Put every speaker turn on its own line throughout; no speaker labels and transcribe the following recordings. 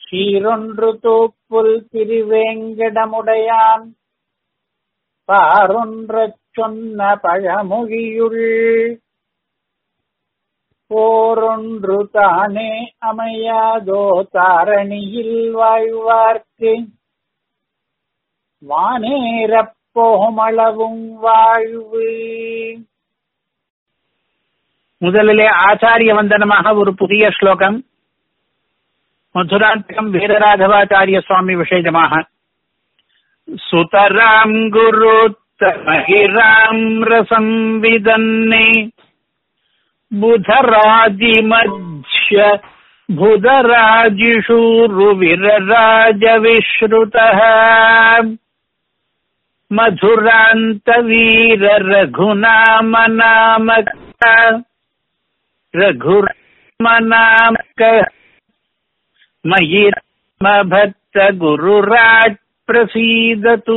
சீரொன்று தூப்புல் திருவேங்கடமுடையான் பாரொன்றச் சொன்ன பழமொழியுள் போரொன்று தானே அமையாதோ தாரணியில் வாழ்வார்க்கு வானேரப் போமளவும் வாழ்வு முதலிலே ஆச்சாரிய வந்தனமாக ஒரு புதிய ஸ்லோகம் மதுராந்தகம் வீரராகவாச்சாரிய சுவாமி விஷயமாக சுதராம் குருத்தமகிராம் ரசம் விதன்னே बुधराजिमध्य बुधराजिषूरुविरराजविश्रुतः मधुरान्तवीररघुनामनामक रघुरामनामक मयि भक्त गुरुराट् प्रसीदतु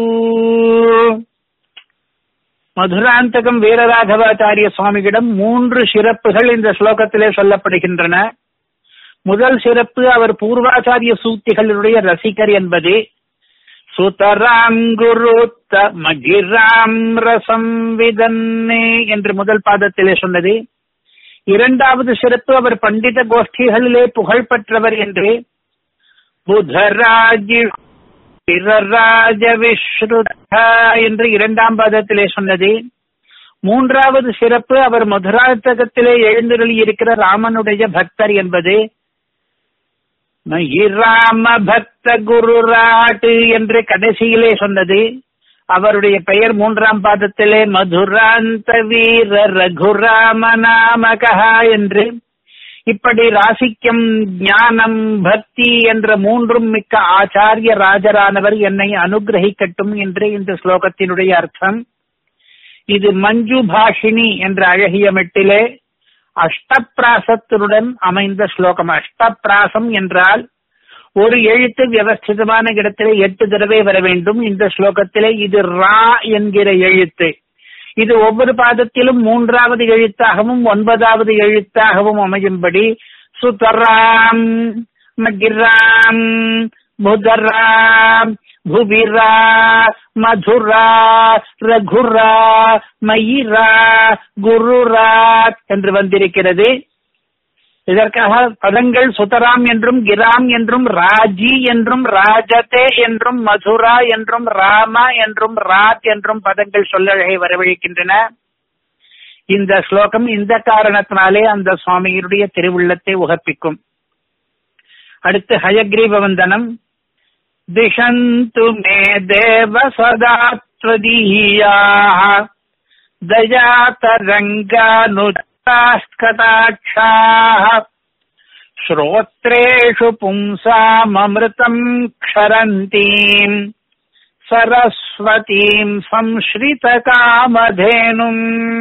மதுராந்தகம் வீரராகவாச்சாரிய சுவாமிகளிடம் மூன்று சிறப்புகள் இந்த ஸ்லோகத்திலே சொல்லப்படுகின்றன முதல் சிறப்பு அவர் பூர்வாச்சாரிய சூத்திகளுடைய ரசிகர் என்பது சுதராம் குருத்த மகிராம் ரசம் விதன்னே என்று முதல் பாதத்திலே சொன்னது இரண்டாவது சிறப்பு அவர் பண்டித கோஷ்டிகளிலே புகழ் பெற்றவர் என்று புதராஜி பிறராஜ விஸ்ருத என்று இரண்டாம் பாதத்திலே சொன்னது மூன்றாவது சிறப்பு அவர் மதுராந்தகத்திலே எழுந்தருளி இருக்கிற ராமனுடைய பக்தர் என்பது ராம பக்த குருராட்டு என்று கடைசியிலே சொன்னது அவருடைய பெயர் மூன்றாம் பாதத்திலே மதுராந்த வீர ரகுராம நாமகா என்று இப்படி ராசிக்கம் ஞானம் பக்தி என்ற மூன்றும் மிக்க ஆச்சாரிய ராஜரானவர் என்னை அனுகிரகிக்கட்டும் என்று இந்த ஸ்லோகத்தினுடைய அர்த்தம் இது மஞ்சு பாஷினி என்ற அழகிய மெட்டிலே அஷ்டப்பிராசத்துடன் அமைந்த ஸ்லோகம் அஷ்டப்பிராசம் என்றால் ஒரு எழுத்து வியவஸ்திதமான இடத்திலே எட்டு தடவை வர வேண்டும் இந்த ஸ்லோகத்திலே இது ரா என்கிற எழுத்து இது ஒவ்வொரு பாதத்திலும் மூன்றாவது எழுத்தாகவும் ஒன்பதாவது எழுத்தாகவும் அமையும்படி சுதராம் மகிராம் புதராம் புவிரா மதுரா ரகுரா மயிரா குருரா என்று வந்திருக்கிறது இதற்காக பதங்கள் சுதராம் என்றும் கிராம் என்றும் ராஜி என்றும் ராஜதே என்றும் மதுரா என்றும் ராமா என்றும் ராத் என்றும் பதங்கள் சொல்லழகை வரவழைக்கின்றன இந்த ஸ்லோகம் இந்த காரணத்தினாலே அந்த சுவாமியினுடைய திருவுள்ளத்தை உகப்பிக்கும் அடுத்து ஹயக்ரீவ வந்தனம் திஷந்து மே தேவ சதாத்வதீயா தயா தரங்கானு कटाक्षाः श्रोत्रेषु पुंसाममृतम् क्षरन्तीम् சரஸ்வதீம் சம்ஸ்ரிதகாமதேனும்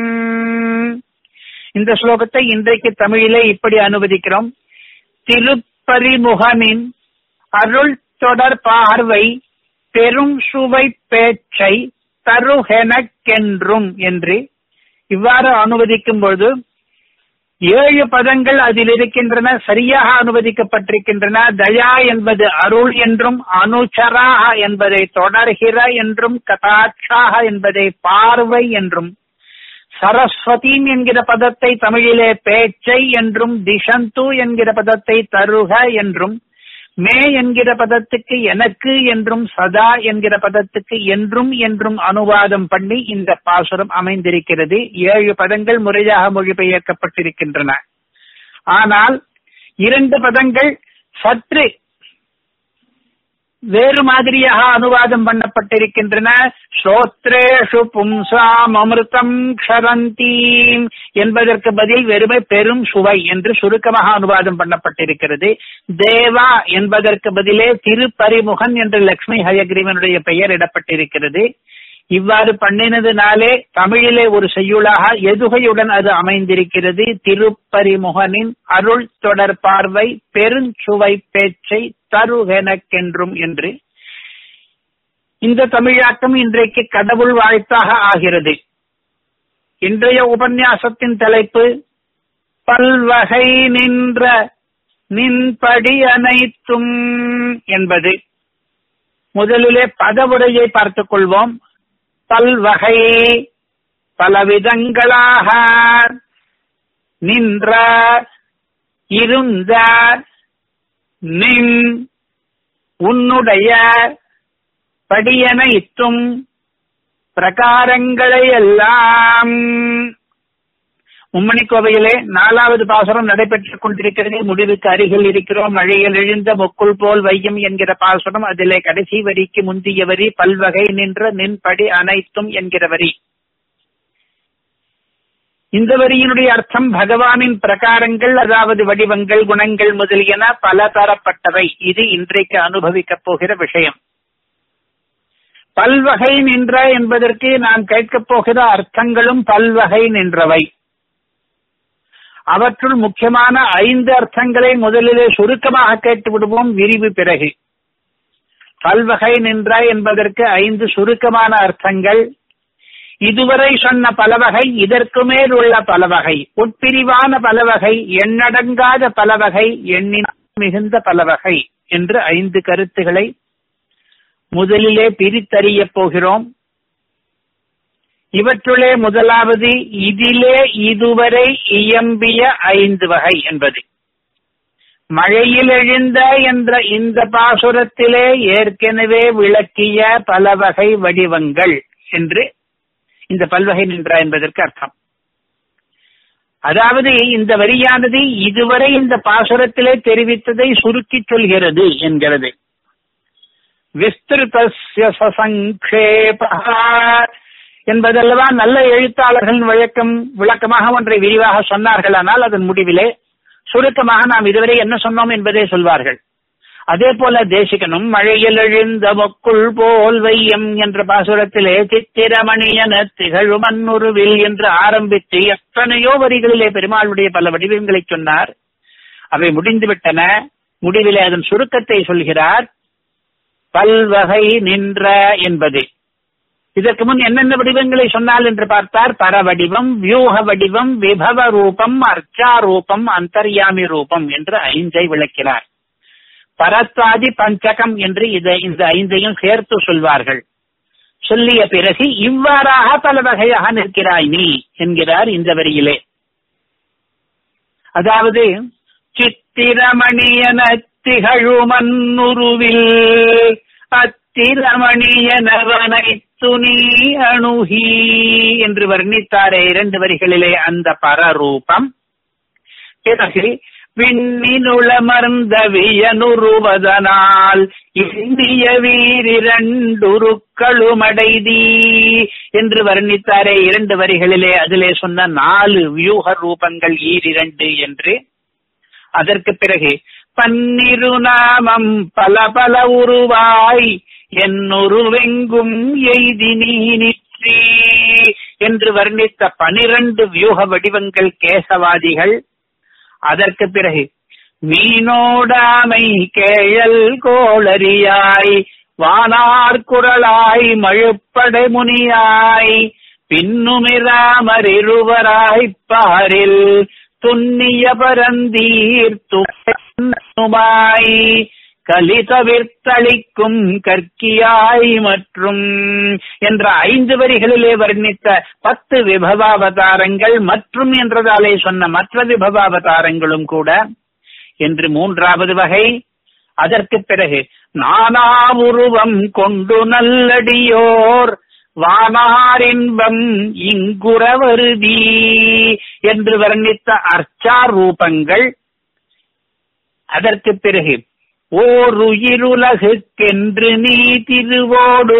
இந்த ஸ்லோகத்தை இன்றைக்கு தமிழிலே இப்படி அனுவதிக்கிறோம் திருப்பரிமுகனின் அருள் தொடர் பார்வை பெரும் சுவை பேச்சை தருகெனக்கென்றும் என்று இவ்வாறு அனுவதிக்கும் பொழுது ஏழு பதங்கள் அதில் இருக்கின்றன சரியாக அனுவதிக்கப்பட்டிருக்கின்றன தயா என்பது அருள் என்றும் அனுச்சராக என்பதை தொடர்கிற என்றும் கதாட்சாக என்பதை பார்வை என்றும் சரஸ்வதீம் என்கிற பதத்தை தமிழிலே பேச்சை என்றும் திஷந்து என்கிற பதத்தை தருக என்றும் மே என்கிற பதத்துக்கு எனக்கு என்றும் சதா என்கிற பதத்துக்கு என்றும் என்றும் அனுவாதம் பண்ணி இந்த பாசுரம் அமைந்திருக்கிறது ஏழு பதங்கள் முறையாக மொழிபெயர்க்கப்பட்டிருக்கின்றன ஆனால் இரண்டு பதங்கள் சற்று வேறு மாதிரியாக அனுவாதம் பண்ணப்பட்டிருக்கின்றன ஸ்ரோத்ரேஷு பும்சாம் அமிர்தம் க்ஷரந்தீம் என்பதற்கு பதில் வெறுமை பெரும் சுவை என்று சுருக்கமாக அனுவாதம் பண்ணப்பட்டிருக்கிறது தேவா என்பதற்கு பதிலே திருப்பரிமுகன் என்று லட்சுமி ஹயக்ரீவனுடைய பெயர் இடப்பட்டிருக்கிறது இவ்வாறு பண்ணினதுனாலே தமிழிலே ஒரு செய்யுளாக எதுகையுடன் அது அமைந்திருக்கிறது திருப்பரிமுகனின் அருள் தொடர் பார்வை பெருஞ்சுவை பேச்சை தருகெனக்கென்றும் என்று இந்த தமிழாக்கம் இன்றைக்கு கடவுள் வாழ்த்தாக ஆகிறது இன்றைய உபன்யாசத்தின் தலைப்பு பல்வகை நின்ற நின்படி அனைத்தும் என்பது முதலிலே பதவுரையை பார்த்துக் கொள்வோம் பல்வகை பலவிதங்களாக நின்ற இருந்த நின் உன்னுடைய படியனைத்தும் பிரகாரங்களை எல்லாம் மும்மணி கோவையிலே நாலாவது பாசுரம் நடைபெற்றுக் கொண்டிருக்கிறது முடிவுக்கு அருகில் இருக்கிறோம் மழையில் எழுந்த மொக்குள் போல் வையம் என்கிற பாசுரம் அதிலே கடைசி வரிக்கு முந்திய வரி பல்வகை நின்ற நின்படி அனைத்தும் என்கிற வரி இந்த வரியினுடைய அர்த்தம் பகவானின் பிரகாரங்கள் அதாவது வடிவங்கள் குணங்கள் முதலியன பல தரப்பட்டவை இது இன்றைக்கு அனுபவிக்கப் போகிற விஷயம் பல்வகை நின்ற என்பதற்கு நாம் கேட்கப் போகிற அர்த்தங்களும் பல்வகை நின்றவை அவற்றுள் முக்கியமான ஐந்து அர்த்தங்களை முதலிலே சுருக்கமாக கேட்டு விடுவோம் விரிவு பிறகு பல்வகை நின்ற என்பதற்கு ஐந்து சுருக்கமான அர்த்தங்கள் இதுவரை சொன்ன பலவகை இதற்கு மேல் உள்ள பலவகை உட்பிரிவான பலவகை எண்ணடங்காத பலவகை எண்ணின மிகுந்த பலவகை என்று ஐந்து கருத்துகளை முதலிலே பிரித்தறியப் போகிறோம் இவற்றுளே முதலாவது இதிலே இதுவரை இயம்பிய ஐந்து வகை என்பது மழையில் எழுந்த என்ற இந்த பாசுரத்திலே ஏற்கனவே விளக்கிய பல வகை வடிவங்கள் என்று இந்த பல்வகை நின்ற என்பதற்கு அர்த்தம் அதாவது இந்த வரியானது இதுவரை இந்த பாசுரத்திலே தெரிவித்ததை சுருக்கிச் சொல்கிறது என்கிறது விஸ்திருதஸ்ய சசங்கேப என்பதல்லவா நல்ல எழுத்தாளர்களின் வழக்கம் விளக்கமாக ஒன்றை விரிவாக சொன்னார்கள் ஆனால் அதன் முடிவிலே சுருக்கமாக நாம் இதுவரை என்ன சொன்னோம் என்பதை சொல்வார்கள் அதே போல தேசிகனும் மழையில் எழுந்த மொக்குள் போல் வையம் என்ற பாசுரத்திலே சித்திரமணியன திகழும் அன்னுருவில் என்று ஆரம்பித்து எத்தனையோ வரிகளிலே பெருமாளுடைய பல வடிவங்களை சொன்னார் அவை முடிந்துவிட்டன முடிவிலே அதன் சுருக்கத்தை சொல்கிறார் பல்வகை நின்ற என்பது இதற்கு முன் என்னென்ன வடிவங்களை சொன்னால் என்று பார்த்தார் பரவடிவம் வியூக வடிவம் விபவ ரூபம் அர்ச்சா ரூபம் அந்தர்யாமி ரூபம் என்று ஐந்தை விளக்கிறார் பரத்வாதி பஞ்சகம் என்று இதை இந்த ஐந்தையும் சேர்த்து சொல்வார்கள் சொல்லிய பிறகு இவ்வாறாக பல வகையாக நிற்கிறாய் நீ என்கிறார் இந்த வரியிலே அதாவது சித்திரமணியன திகழுமன்னுருவில் அத்திரமணியனவனை துணி அணுகி என்று வர்ணித்தாரே இரண்டு வரிகளிலே அந்த பரரூபம் பிறகு விண்ணினுளமர்ந்த வியனுருவதனால் இந்திய வீரிரண்டுருக்களுமடைதி என்று வர்ணித்தாரே இரண்டு வரிகளிலே அதிலே சொன்ன நாலு வியூக ரூபங்கள் ஈரிரண்டு என்று அதற்கு பிறகு பன்னிரு நாமம் பல பல உருவாய் என்னுருவெங்கும் எய்தி நீ நிற்றி என்று வர்ணித்த பனிரண்டு வியூக வடிவங்கள் கேசவாதிகள் அதற்கு பிறகு மீனோடாமை கேழல் கோளரியாய் வானார் குரலாய் மழுப்படை முனியாய் பின்னுமிராமரிருவராய் பாரில் துன்னிய பரந்தீர் துமாய் கலி தவிர்த்தளிக்கும் கற்கியாய் மற்றும் என்ற ஐந்து வரிகளிலே வர்ணித்த பத்து விபவாவதாரங்கள் மற்றும் என்றதாலே சொன்ன மற்ற விபவாவதாரங்களும் கூட என்று மூன்றாவது வகை அதற்கு பிறகு நானா உருவம் கொண்டு நல்லடியோர் வானாரின்பம் இங்குறவருதி என்று வர்ணித்த அர்ச்சா ரூபங்கள் அதற்கு பிறகு ஓருயிருலகுக்கென்று நீ திருவோடு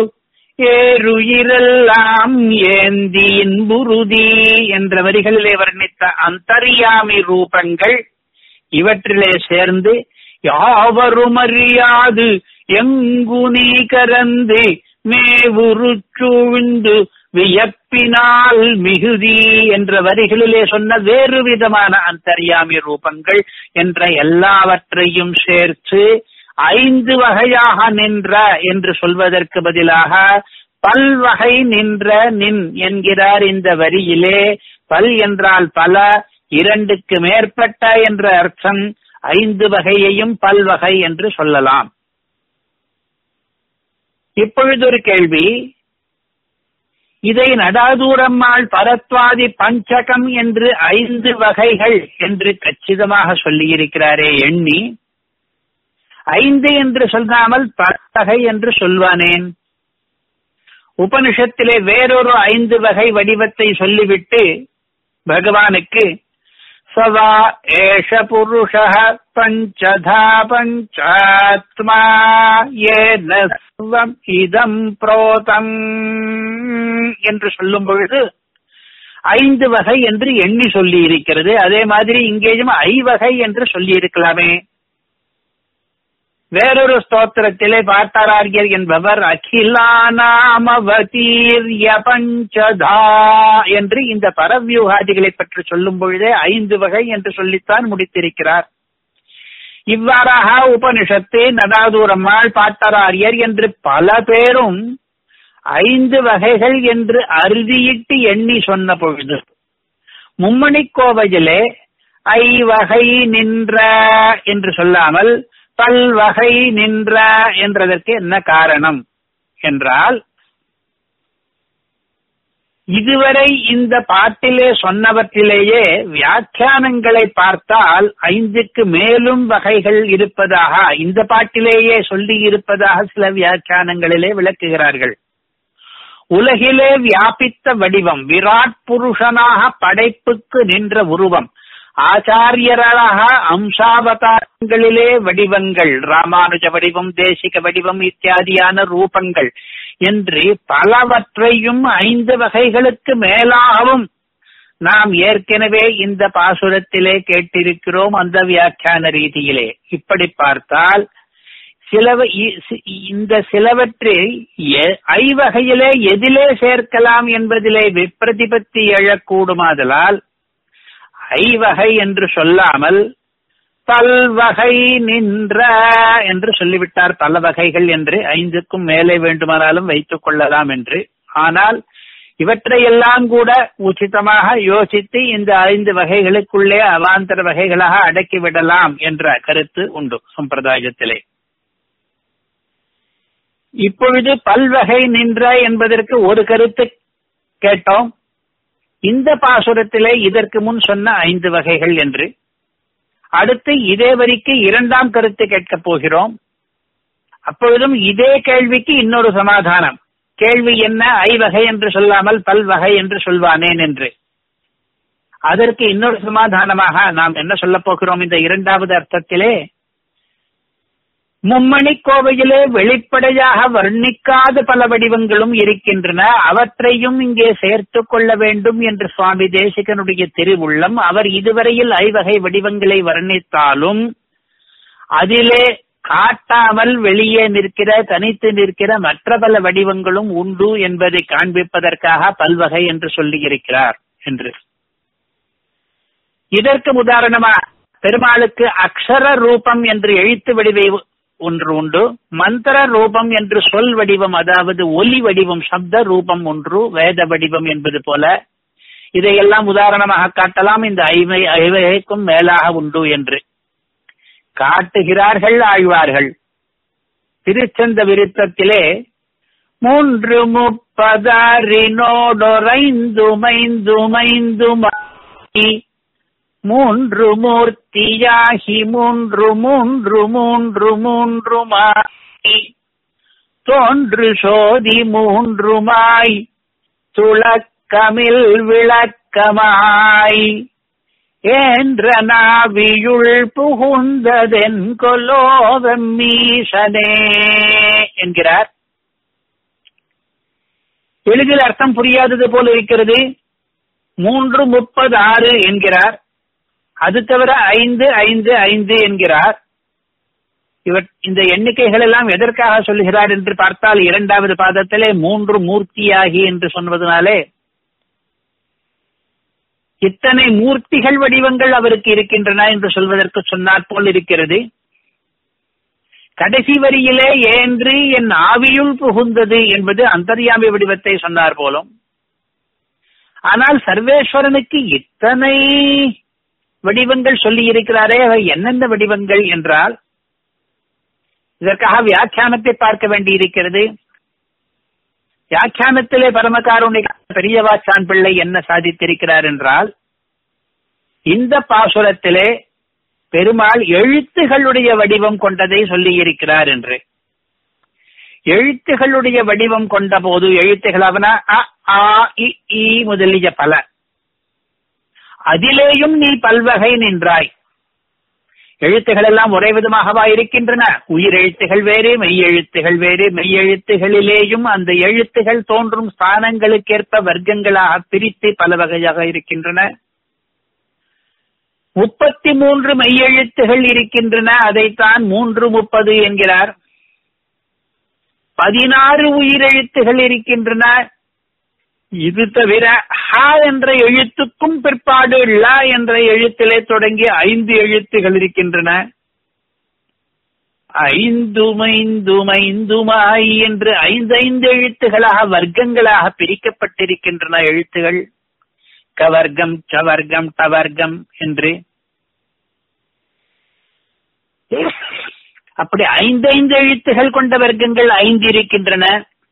ஏருயிரெல்லாம் ஏந்தி இன்புருதி என்ற வரிகளிலே வர்ணித்த அந்தரியாமி ரூபங்கள் இவற்றிலே சேர்ந்து யாவரும் அறியாது எங்கு நீ கரந்து மேவுருச்சூழ்ந்து வியப்பினால் மிகுதி என்ற வரிகளிலே சொன்ன வேறு விதமான அந்தர்யாமி ரூபங்கள் என்ற எல்லாவற்றையும் சேர்த்து ஐந்து வகையாக நின்ற என்று சொல்வதற்கு பதிலாக பல்வகை நின்ற நின் என்கிறார் இந்த வரியிலே பல் என்றால் பல இரண்டுக்கு மேற்பட்ட என்ற அர்த்தம் ஐந்து வகையையும் பல்வகை என்று சொல்லலாம் இப்பொழுது ஒரு கேள்வி இதை நடாதூரம்மாள் பரத்வாதி பஞ்சகம் என்று ஐந்து வகைகள் என்று கச்சிதமாக சொல்லியிருக்கிறாரே எண்ணி ஐந்து என்று சொல்லாமல் பலவகை என்று சொல்வானேன் உபனிஷத்திலே வேறொரு ஐந்து வகை வடிவத்தை சொல்லிவிட்டு பகவானுக்கு சவா ஏஷ புருஷ பஞ்சதா பஞ்சாத்மா ஏன சர்வம் இதம் புரோதம் என்று சொல்லும் பொழுது ஐந்து வகை என்று எண்ணி சொல்லி இருக்கிறது அதே மாதிரி இங்கேயும் ஐவகை என்று சொல்லி இருக்கலாமே வேறொரு ஸ்தோத்திரத்திலே பார்த்தாராரியர் என்பவர் அகிலானாமவதீர்ய பஞ்சதா என்று இந்த பரவியூகாதிகளை பற்றி சொல்லும் பொழுதே ஐந்து வகை என்று சொல்லித்தான் முடித்திருக்கிறார் இவ்வாறாக உபனிஷத்து நடாதூரம்மாள் பாட்டராரியர் என்று பல பேரும் ஐந்து வகைகள் என்று அறுதியிட்டு எண்ணி சொன்ன பொழுது மும்மணி கோவையிலே ஐவகை நின்ற என்று சொல்லாமல் பல்வகை நின்ற என்றதற்கு என்ன காரணம் என்றால் இதுவரை இந்த பாட்டிலே சொன்னவற்றிலேயே வியாக்கியானங்களை பார்த்தால் ஐந்துக்கு மேலும் வகைகள் இருப்பதாக இந்த பாட்டிலேயே சொல்லி இருப்பதாக சில வியாக்கியானங்களிலே விளக்குகிறார்கள் உலகிலே வியாபித்த வடிவம் விராட் புருஷனாக படைப்புக்கு நின்ற உருவம் ஆச்சாரியராக அம்சாவதாரங்களிலே வடிவங்கள் ராமானுஜ வடிவம் தேசிக வடிவம் இத்தியாதியான ரூபங்கள் என்று பலவற்றையும் ஐந்து வகைகளுக்கு மேலாகவும் நாம் ஏற்கனவே இந்த பாசுரத்திலே கேட்டிருக்கிறோம் அந்த வியாக்கியான ரீதியிலே இப்படி பார்த்தால் சிலவ இந்த சிலவற்றை ஐவகையிலே எதிலே சேர்க்கலாம் என்பதிலே விப்ரதிபத்தி எழக்கூடுமாதலால் ஐவகை என்று சொல்லாமல் பல்வகை நின்ற என்று சொல்லிவிட்டார் பல வகைகள் என்று ஐந்துக்கும் மேலே வேண்டுமானாலும் வைத்துக் கொள்ளலாம் என்று ஆனால் இவற்றையெல்லாம் கூட உச்சிதமாக யோசித்து இந்த ஐந்து வகைகளுக்குள்ளே அவாந்தர வகைகளாக அடக்கிவிடலாம் என்ற கருத்து உண்டு சம்பிரதாயத்திலே இப்பொழுது பல்வகை நின்ற என்பதற்கு ஒரு கருத்து கேட்டோம் இந்த பாசுரத்திலே இதற்கு முன் சொன்ன ஐந்து வகைகள் என்று அடுத்து இதே வரிக்கு இரண்டாம் கருத்து கேட்கப் போகிறோம் அப்பொழுதும் இதே கேள்விக்கு இன்னொரு சமாதானம் கேள்வி என்ன ஐவகை என்று சொல்லாமல் பல்வகை என்று சொல்வானேன் என்று அதற்கு இன்னொரு சமாதானமாக நாம் என்ன சொல்லப் போகிறோம் இந்த இரண்டாவது அர்த்தத்திலே மும்மணி கோவையிலே வெளிப்படையாக வர்ணிக்காத பல வடிவங்களும் இருக்கின்றன அவற்றையும் இங்கே சேர்த்து கொள்ள வேண்டும் என்று சுவாமி தேசிகனுடைய திருவுள்ளம் அவர் இதுவரையில் ஐவகை வடிவங்களை வர்ணித்தாலும் அதிலே காட்டாமல் வெளியே நிற்கிற தனித்து நிற்கிற மற்ற பல வடிவங்களும் உண்டு என்பதை காண்பிப்பதற்காக பல்வகை என்று சொல்லி இருக்கிறார் என்று இதற்கு உதாரணமா பெருமாளுக்கு அக்ஷர ரூபம் என்று எழுத்து வடிவை ஒன்று உண்டு மந்திர ரூபம் என்று சொல் வடிவம் அதாவது ஒலி வடிவம் சப்த ரூபம் ஒன்று வேத வடிவம் என்பது போல இதையெல்லாம் உதாரணமாக காட்டலாம் இந்த ஐவை ஐவகைக்கும் மேலாக உண்டு என்று காட்டுகிறார்கள் ஆழ்வார்கள் திருச்சந்த விருத்தத்திலே மூன்று முப்பதாரினோடொரைந்து மைந்து மைந்து மூன்று மூர்த்தியாகி மூன்று மூன்று மூன்று மூன்றுமாய் தோன்று சோதி மூன்றுமாய் துளக்கமில் விளக்கமாய் ஏன்ற நாவியுள் புகுந்ததென் கொலோவம்மீசனே என்கிறார் எளிதில் அர்த்தம் புரியாதது போல இருக்கிறது மூன்று முப்பது ஆறு என்கிறார் அது தவிர ஐந்து ஐந்து ஐந்து என்கிறார் இவர் இந்த எண்ணிக்கைகள் எல்லாம் எதற்காக சொல்லுகிறார் என்று பார்த்தால் இரண்டாவது பாதத்திலே மூன்று மூர்த்தியாகி என்று சொன்னதுனாலே இத்தனை மூர்த்திகள் வடிவங்கள் அவருக்கு இருக்கின்றன என்று சொல்வதற்கு சொன்னார் போல் இருக்கிறது கடைசி வரியிலே ஏன்று என் ஆவியுள் புகுந்தது என்பது அந்தர்யாமி வடிவத்தை சொன்னார் போலும் ஆனால் சர்வேஸ்வரனுக்கு இத்தனை வடிவங்கள் சொல்லி இருக்கிறாரே அவை எந்தெந்த வடிவங்கள் என்றால் இதற்காக வியாக்கியானத்தை பார்க்க வேண்டி இருக்கிறது வியாக்கியானத்திலே பரமகாருணிக பெரியவாச்சான் பிள்ளை என்ன சாதித்திருக்கிறார் என்றால் இந்த பாசுரத்திலே பெருமாள் எழுத்துகளுடைய வடிவம் கொண்டதை சொல்லி இருக்கிறார் என்று எழுத்துகளுடைய வடிவம் கொண்ட போது எழுத்துகளாவன அ ஆ இ ஈ முதலிய பல அதிலேயும் நீ பல்வகை நின்றாய் எழுத்துகள் எல்லாம் ஒரே விதமாகவா இருக்கின்றன உயிர் எழுத்துகள் வேறு மெய் எழுத்துகள் வேறு மெய் எழுத்துகளிலேயும் அந்த எழுத்துகள் தோன்றும் ஸ்தானங்களுக்கேற்ப வர்க்கங்களாக பிரித்து பல வகையாக இருக்கின்றன முப்பத்தி மூன்று மெய்யெழுத்துகள் இருக்கின்றன அதைத்தான் மூன்று முப்பது என்கிறார் பதினாறு உயிரெழுத்துகள் இருக்கின்றன இது தவிர ஹ என்ற எழுத்துக்கும் பிற்பாடு ல என்ற எழுத்திலே தொடங்கி ஐந்து எழுத்துகள் இருக்கின்றன ஐந்துமைந்துமைந்துமாய் என்று ஐந்து ஐந்து எழுத்துகளாக வர்க்கங்களாக பிரிக்கப்பட்டிருக்கின்றன எழுத்துகள் கவர்க்கம் சவர்க்கம் டவர்க்கம் என்று அப்படி ஐந்து ஐந்து எழுத்துகள் கொண்ட வர்க்கங்கள் ஐந்து இருக்கின்றன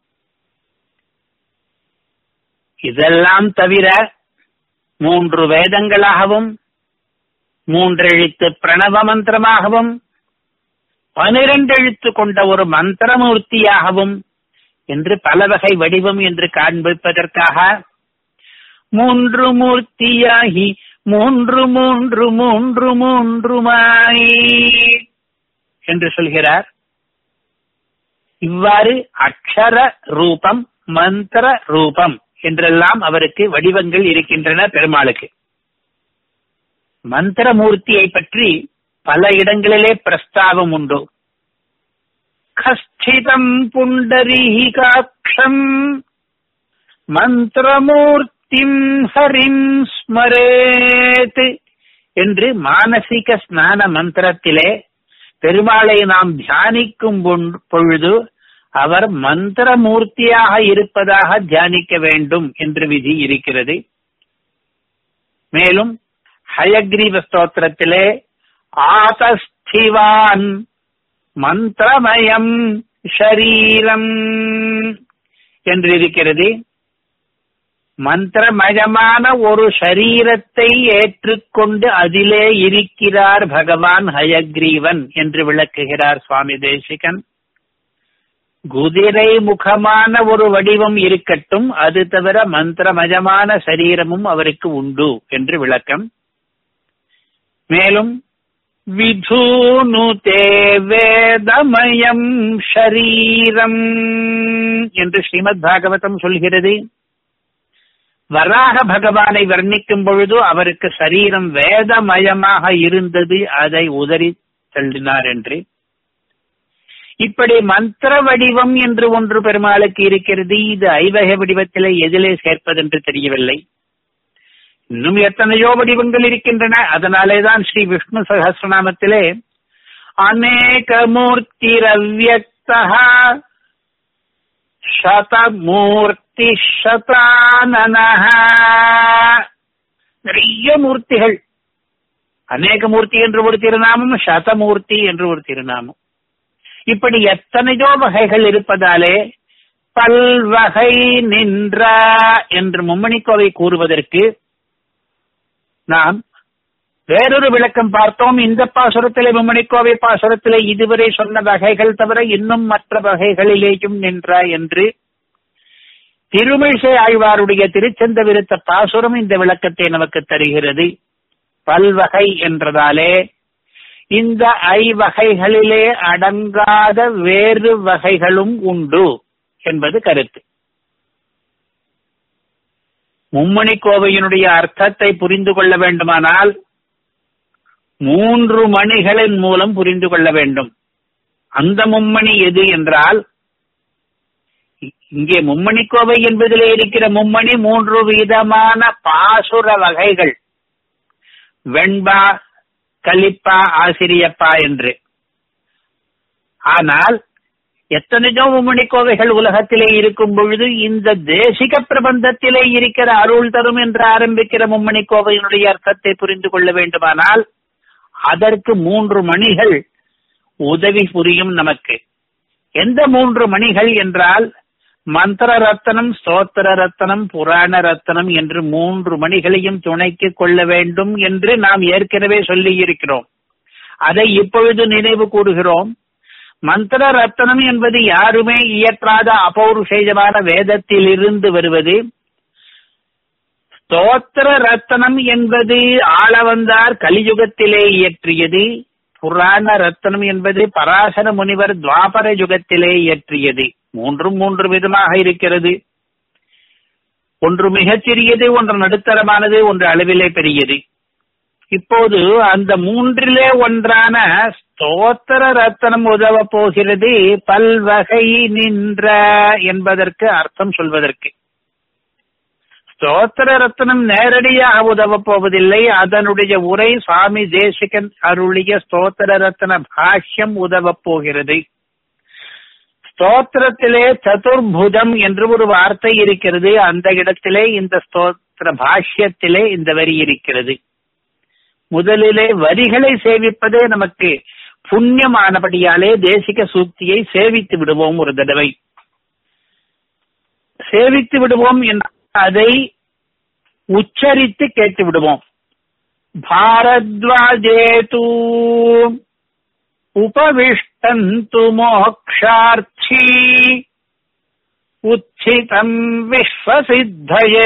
இதெல்லாம் தவிர மூன்று வேதங்களாகவும் மூன்று எழுத்து பிரணவ மந்திரமாகவும் பனிரெண்டு எழுத்து கொண்ட ஒரு மந்திரமூர்த்தியாகவும் என்று பல வகை வடிவம் என்று காண்பிப்பதற்காக மூன்று மூர்த்தியாகி மூன்று மூன்று மூன்று மூன்றுமாய் என்று சொல்கிறார் இவ்வாறு அக்ஷர ரூபம் மந்திர ரூபம் என்றெல்லாம் அவருக்கு வடிவங்கள் இருக்கின்றன பெருமாளுக்கு மந்திரமூர்த்தியை பற்றி பல இடங்களிலே பிரஸ்தாவம் உண்டு கஷ்டிதம் புண்டரீகாட்சம் மந்திரமூர்த்திம் ஹரிம் ஸ்மரேத் என்று மானசிக ஸ்நான மந்திரத்திலே பெருமாளை நாம் தியானிக்கும் பொழுது அவர் மந்திரமூர்த்தியாக இருப்பதாக தியானிக்க வேண்டும் என்று விதி இருக்கிறது மேலும் ஹயக்ரீவ ஸ்தோத்திரத்திலே ஆதஸ்திவான் மந்திரமயம் ஷரீரம் என்று இருக்கிறது மந்திரமயமான ஒரு ஷரீரத்தை ஏற்றுக்கொண்டு அதிலே இருக்கிறார் பகவான் ஹயக்ரீவன் என்று விளக்குகிறார் சுவாமி தேசிகன் குதிரை முகமான ஒரு வடிவம் இருக்கட்டும் அது தவிர மந்திரமயமான சரீரமும் அவருக்கு உண்டு என்று விளக்கம் மேலும் விதூனுதே வேதமயம் ஷரீரம் என்று ஸ்ரீமத் பாகவதம் சொல்கிறது வராக பகவானை வர்ணிக்கும் பொழுது அவருக்கு சரீரம் வேதமயமாக இருந்தது அதை உதறி தள்ளினார் என்று இப்படி மந்திர வடிவம் என்று ஒன்று பெருமாளுக்கு இருக்கிறது இது ஐவகை வடிவத்திலே எதிலே சேர்ப்பதென்று தெரியவில்லை இன்னும் எத்தனையோ வடிவங்கள் இருக்கின்றன அதனாலேதான் ஸ்ரீ விஷ்ணு சகசிரநாமத்திலே அநேக மூர்த்திரவ்யக்தா சதமூர்த்தி சதானனஹ நிறைய மூர்த்திகள் அநேக மூர்த்தி என்று ஒரு திருநாமம் சதமூர்த்தி என்று ஒரு திருநாமம் இப்படி எத்தனையோ வகைகள் இருப்பதாலே பல்வகை நின்ற என்று மும்மணிக்கோவை கூறுவதற்கு நாம் வேறொரு விளக்கம் பார்த்தோம் இந்த பாசுரத்திலே மும்மணிக்கோவை பாசுரத்திலே இதுவரை சொன்ன வகைகள் தவிர இன்னும் மற்ற வகைகளிலேயும் நின்ற என்று திருமிழிசை ஆழ்வாருடைய திருச்சந்த விருத்த பாசுரம் இந்த விளக்கத்தை நமக்கு தருகிறது பல்வகை என்றதாலே இந்த ஐவகைகளிலே அடங்காத வேறு வகைகளும் உண்டு என்பது கருத்து மும்மணி கோவையினுடைய அர்த்தத்தை புரிந்து கொள்ள வேண்டுமானால் மூன்று மணிகளின் மூலம் புரிந்து கொள்ள வேண்டும் அந்த மும்மணி எது என்றால் இங்கே மும்மணி கோவை என்பதிலே இருக்கிற மும்மணி மூன்று விதமான பாசுர வகைகள் வெண்பா கலிப்பா ஆசிரியப்பா என்று ஆனால் எத்தனையோ மும்மணி கோவைகள் உலகத்திலே இருக்கும் பொழுது இந்த தேசிக பிரபந்தத்திலே இருக்கிற அருள் தரும் என்று ஆரம்பிக்கிற மும்மணி கோவையினுடைய அர்த்தத்தை புரிந்து கொள்ள வேண்டுமானால் அதற்கு மூன்று மணிகள் உதவி புரியும் நமக்கு எந்த மூன்று மணிகள் என்றால் மந்திர ரத்தனம் ஸ்தோத்திர ரத்தனம் புராண ரத்தனம் என்று மூன்று மணிகளையும் துணைக்கு கொள்ள வேண்டும் என்று நாம் ஏற்கனவே சொல்லி இருக்கிறோம் அதை இப்பொழுது நினைவு கூறுகிறோம் மந்திர ரத்தனம் என்பது யாருமே இயற்றாத அபௌருஷேயமான வேதத்தில் இருந்து வருவது ஸ்தோத்திர ரத்தனம் என்பது ஆளவந்தார் கலியுகத்திலே இயற்றியது புராண ரத்தனம் என்பது பராசர முனிவர் துவாபர யுகத்திலே இயற்றியது மூன்றும் மூன்று விதமாக இருக்கிறது ஒன்று மிகச் சிறியது ஒன்று நடுத்தரமானது ஒன்று அளவிலே பெரியது இப்போது அந்த மூன்றிலே ஒன்றான ஸ்தோத்திர ரத்தனம் உதவ போகிறது பல்வகை நின்ற என்பதற்கு அர்த்தம் சொல்வதற்கு ஸ்தோத்திர ரத்னம் நேரடியாக உதவப் போவதில்லை அதனுடைய உரை சுவாமி தேசிகன் அருளிய ஸ்தோத்திர ரத்ன பாஷ்யம் உதவப் போகிறது ஸ்தோத்திரத்திலே சதுர்புஜம் என்று ஒரு வார்த்தை இருக்கிறது அந்த இடத்திலே இந்த ஸ்தோத்திர பாஷ்யத்திலே இந்த வரி இருக்கிறது முதலிலே வரிகளை சேவிப்பதே நமக்கு புண்ணியமானபடியாலே தேசிக சூக்தியை சேவித்து விடுவோம் ஒரு தடவை சேவித்து விடுவோம் என்ற அதை உச்சரித்து கேட்டு விடுவோம் பாரத்வாஜேது உபவிஷ்டந்து மோக்ஷார்த்தி உச்சிதம் விஸ்வசித்தயே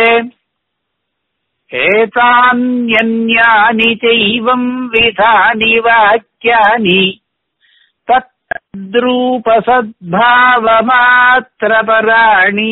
एतान्यन्यानि चैवम् विधानि वाक्यानि தத்ரூபசத்பாவமாத்திரபராணி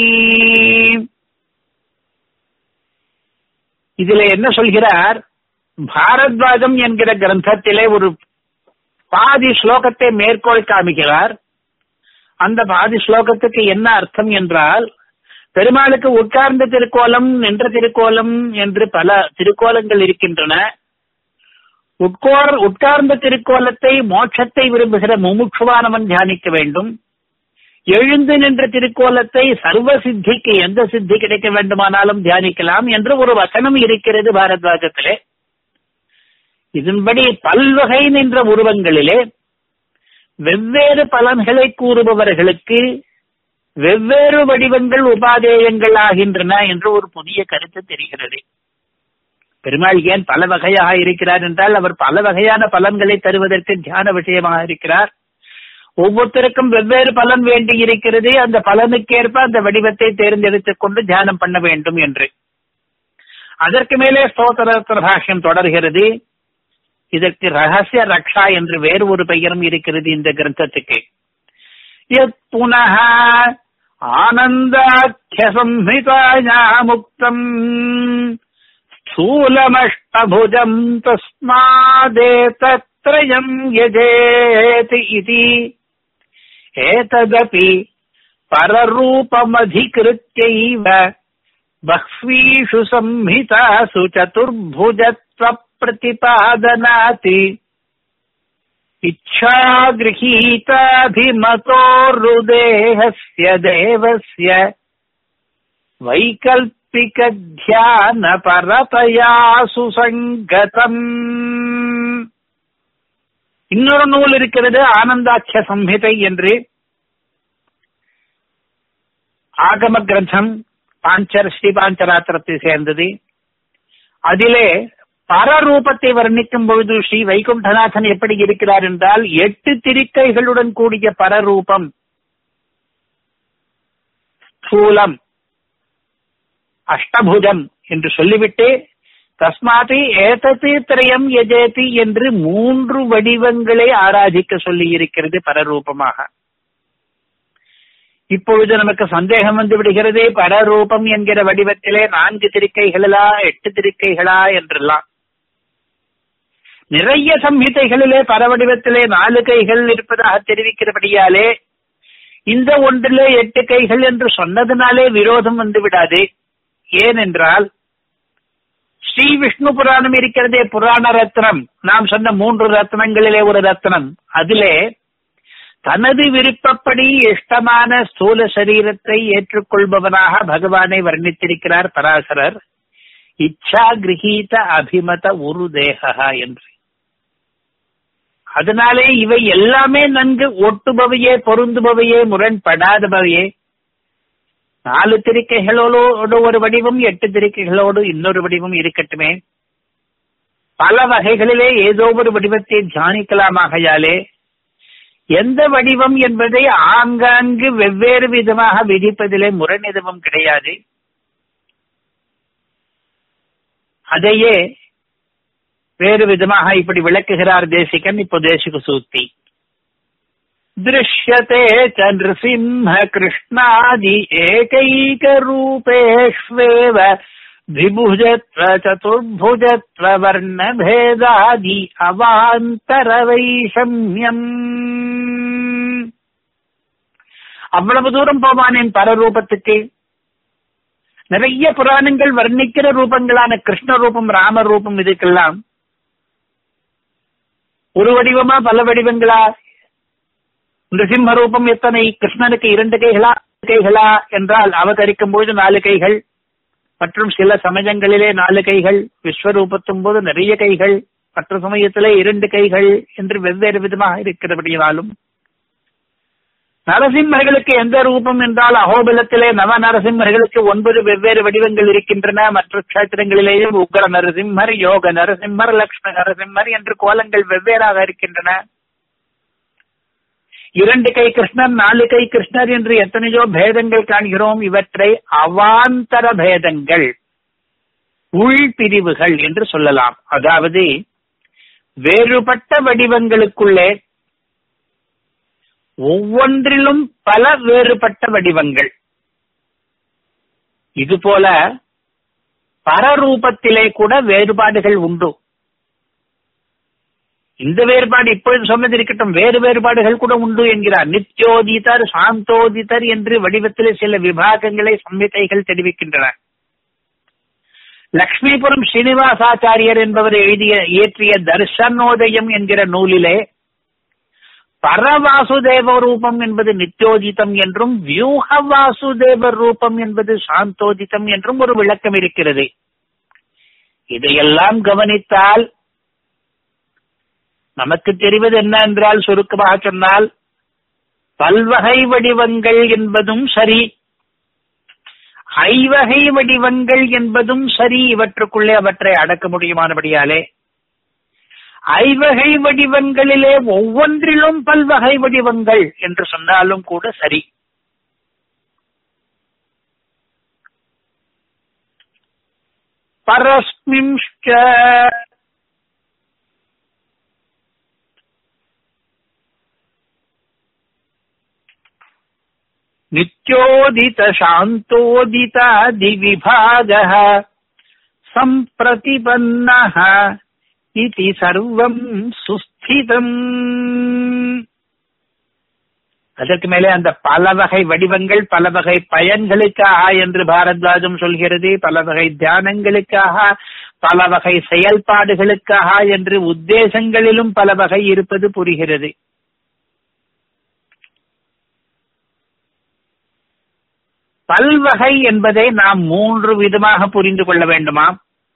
இதுல என்ன சொல்கிறார் பாரத்வாஜம் என்கிற கிரந்தத்திலே ஒரு பாதி ஸ்லோகத்தை மேற்கோள் காமிக்கிறார் அந்த பாதி ஸ்லோகத்துக்கு என்ன அர்த்தம் என்றால் பெருமாளுக்கு உட்கார்ந்த திருக்கோலம் நின்ற திருக்கோலம் என்று பல திருக்கோலங்கள் இருக்கின்றன உட்கோர் உட்கார்ந்த திருக்கோலத்தை மோட்சத்தை விரும்புகிற முமுட்சுவானவன் தியானிக்க வேண்டும் எழுந்து நின்ற திருக்கோலத்தை சர்வ சித்திக்கு எந்த சித்தி கிடைக்க வேண்டுமானாலும் தியானிக்கலாம் என்று ஒரு வசனம் இருக்கிறது பாரத்வாஜத்திலே இதன்படி பல்வகை நின்ற உருவங்களிலே வெவ்வேறு பலன்களை கூறுபவர்களுக்கு வெவ்வேறு வடிவங்கள் உபாதேயங்கள் ஆகின்றன என்று ஒரு புதிய கருத்து தெரிகிறது பெருமாள் ஏன் பல வகையாக இருக்கிறார் என்றால் அவர் பல வகையான பலன்களை தருவதற்கு தியான விஷயமாக இருக்கிறார் ஒவ்வொருத்தருக்கும் வெவ்வேறு பலன் வேண்டி இருக்கிறது அந்த பலனுக்கேற்ப அந்த வடிவத்தை தேர்ந்தெடுத்துக் கொண்டு தியானம் பண்ண வேண்டும் என்று அதற்கு மேலே ஸ்தோத்திர பாஷ்யம் தொடர்கிறது இதற்கு ரகசிய ரக்ஷா என்று வேறு ஒரு பெயரும் இருக்கிறது இந்த கிரந்தத்துக்கு யத் புனः ஆனந்தாख्यसंहितायामुक्तम् स्थूलमष्टभुजम् तस्मादेतत्त्रयम् यजेति इति एतदपि पररूपमधिकृत्यैव बह्वीषु संहितासु चतुर्भुजत्वप्रतिपादनाति इच्छागृहीताभिमतोरुदेहस्य देवस्य वैकल्पिकध्यानपरतया सुसङ्गतम् இன்னொரு நூல் இருக்கிறது ஆனந்தாட்ச சம்ஹிதை என்று ஆகம கிரந்தம் பாஞ்சர் ஸ்ரீ பாஞ்சராத்திரத்தை சேர்ந்தது அதிலே பரரூபத்தை வர்ணிக்கும் பொழுது ஸ்ரீ வைகுண்டநாதன் எப்படி இருக்கிறார் என்றால் எட்டு திருக்கைகளுடன் கூடிய பரரூபம் ஸ்தூலம் அஷ்டபுஜம் என்று சொல்லிவிட்டு தஸ்மாதி ஏதத்து திரயம் எஜேதி என்று மூன்று வடிவங்களை ஆராதிக்க சொல்லி இருக்கிறது பரரூபமாக இப்பொழுது நமக்கு சந்தேகம் வந்து விடுகிறது பரரூபம் என்கிற வடிவத்திலே நான்கு திருக்கைகளா எட்டு திருக்கைகளா என்றெல்லாம் நிறைய சம்ஹிதைகளிலே பரவடிவத்திலே நாலு கைகள் இருப்பதாக தெரிவிக்கிறபடியாலே இந்த ஒன்றிலே எட்டு கைகள் என்று சொன்னதுனாலே விரோதம் வந்து விடாது ஏனென்றால் ஸ்ரீ விஷ்ணு புராணம் இருக்கிறதே புராண ரத்னம் நாம் சொன்ன மூன்று ரத்னங்களிலே ஒரு ரத்னம் அதிலே தனது விருப்பப்படி இஷ்டமான ஸ்தூல சரீரத்தை ஏற்றுக்கொள்பவனாக பகவானை வர்ணித்திருக்கிறார் பராசரர் இச்சா கிரகீத அபிமத உரு தேகா என்று அதனாலே இவை எல்லாமே நன்கு ஒட்டுபவையே பொருந்துபவையே முரண்படாதவையே நாலு திருக்கைகளோடு ஒரு வடிவம் எட்டு திருக்கைகளோடு இன்னொரு வடிவம் இருக்கட்டுமே பல வகைகளிலே ஏதோ ஒரு வடிவத்தை தியானிக்கலாமாகையாலே எந்த வடிவம் என்பதை ஆங்காங்கு வெவ்வேறு விதமாக விதிப்பதிலே முரண் எதுவும் கிடையாது அதையே வேறு விதமாக இப்படி விளக்குகிறார் தேசிகன் இப்போ தேசிக சூத்தி दृश्यते च नृसिंह कृष्णादि एकैकरूपेष्वेव द्विभुजत्व चतुर्भुजत्व वर्णभेदादि अवान्तरवैषम्यम् அவ்வளவு தூரம் போவானேன் பரரூபத்துக்கு நிறைய புராணங்கள் வர்ணிக்கிற ரூபங்களான கிருஷ்ண ரூபம் ராம ரூபம் இதுக்கெல்லாம் ஒரு வடிவமா பல வடிவங்களா நிருசிம்ம ரூபம் எத்தனை கிருஷ்ணனுக்கு இரண்டு கைகளா கைகளா என்றால் அவதரிக்கும் போது நாலு கைகள் மற்றும் சில சமயங்களிலே நாலு கைகள் விஸ்வரூபத்தும் போது நிறைய கைகள் மற்ற சமயத்திலே இரண்டு கைகள் என்று வெவ்வேறு விதமாக இருக்கிறபடியாலும் நரசிம்மர்களுக்கு எந்த ரூபம் என்றால் அகோபலத்திலே நவ நரசிம்மர்களுக்கு ஒன்பது வெவ்வேறு வடிவங்கள் இருக்கின்றன மற்ற கஷேத்திரங்களிலேயும் உக்ர நரசிம்மர் யோக நரசிம்மர் லக்ஷ்மி நரசிம்மர் என்று கோலங்கள் வெவ்வேறாக இருக்கின்றன இரண்டு கை கிருஷ்ணர் நாலு கை கிருஷ்ணர் என்று எத்தனையோ பேதங்கள் காண்கிறோம் இவற்றை அவாந்தர பேதங்கள் உள்பிரிவுகள் என்று சொல்லலாம் அதாவது வேறுபட்ட வடிவங்களுக்குள்ளே ஒவ்வொன்றிலும் பல வேறுபட்ட வடிவங்கள் இதுபோல பரரூபத்திலே கூட வேறுபாடுகள் உண்டு இந்த வேறுபாடு இப்பொழுது சொன்னது இருக்கட்டும் வேறு வேறுபாடுகள் கூட உண்டு என்கிறார் நித்யோதிதர் சாந்தோதிதர் என்று வடிவத்திலே சில விபாகங்களை சம்மிதைகள் தெரிவிக்கின்றன லக்ஷ்மிபுரம் ஸ்ரீனிவாசாச்சாரியர் என்பவர் எழுதிய இயற்றிய தர்சனோதயம் என்கிற நூலிலே பரவாசுதேவ ரூபம் என்பது நித்யோதிதம் என்றும் வியூக வாசுதேவ ரூபம் என்பது சாந்தோதிதம் என்றும் ஒரு விளக்கம் இருக்கிறது இதையெல்லாம் கவனித்தால் நமக்கு தெரிவது என்ன என்றால் சுருக்கமாக சொன்னால் பல்வகை வடிவங்கள் என்பதும் சரி ஐவகை வடிவங்கள் என்பதும் சரி இவற்றுக்குள்ளே அவற்றை அடக்க முடியுமானபடியாலே ஐவகை வடிவங்களிலே ஒவ்வொன்றிலும் பல்வகை வடிவங்கள் என்று சொன்னாலும் கூட சரி பரஸ்மிம்ஷ்ட नित्योदितशान्तोदितादिविभागः सम्प्रतिपन्नः इति सर्वम् சுஸ்திதம் அதற்கு மேலே அந்த பல வகை வடிவங்கள் பல வகை பயன்களுக்காக என்று பாரத்வாஜம் சொல்கிறது பல வகை தியானங்களுக்காக பல வகை செயல்பாடுகளுக்காக என்று உத்தேசங்களிலும் பல வகை இருப்பது புரிகிறது பல்வகை என்பதை நாம் மூன்று விதமாக புரிந்து கொள்ள வேண்டுமா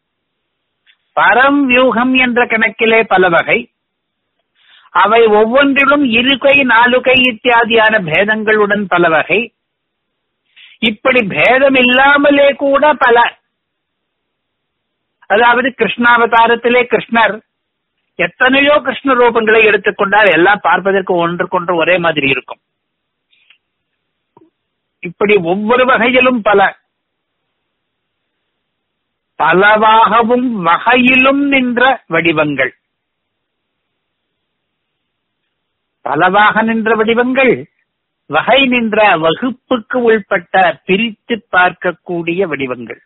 பரம் வியூகம் என்ற கணக்கிலே பல வகை அவை ஒவ்வொன்றிலும் இரு கை நாலு கை இத்தியாதியான பேதங்களுடன் பல வகை இப்படி பேதம் இல்லாமலே கூட பல அதாவது கிருஷ்ணாவதாரத்திலே கிருஷ்ணர் எத்தனையோ கிருஷ்ண ரூபங்களை எடுத்துக்கொண்டால் எல்லாம் பார்ப்பதற்கு ஒன்றுக்கொன்று ஒரே மாதிரி இருக்கும் இப்படி ஒவ்வொரு வகையிலும் பல பலவாகவும் வகையிலும் நின்ற வடிவங்கள் பலவாக நின்ற வடிவங்கள் வகை நின்ற வகுப்புக்கு உள்பட்ட பிரித்து பார்க்கக்கூடிய வடிவங்கள்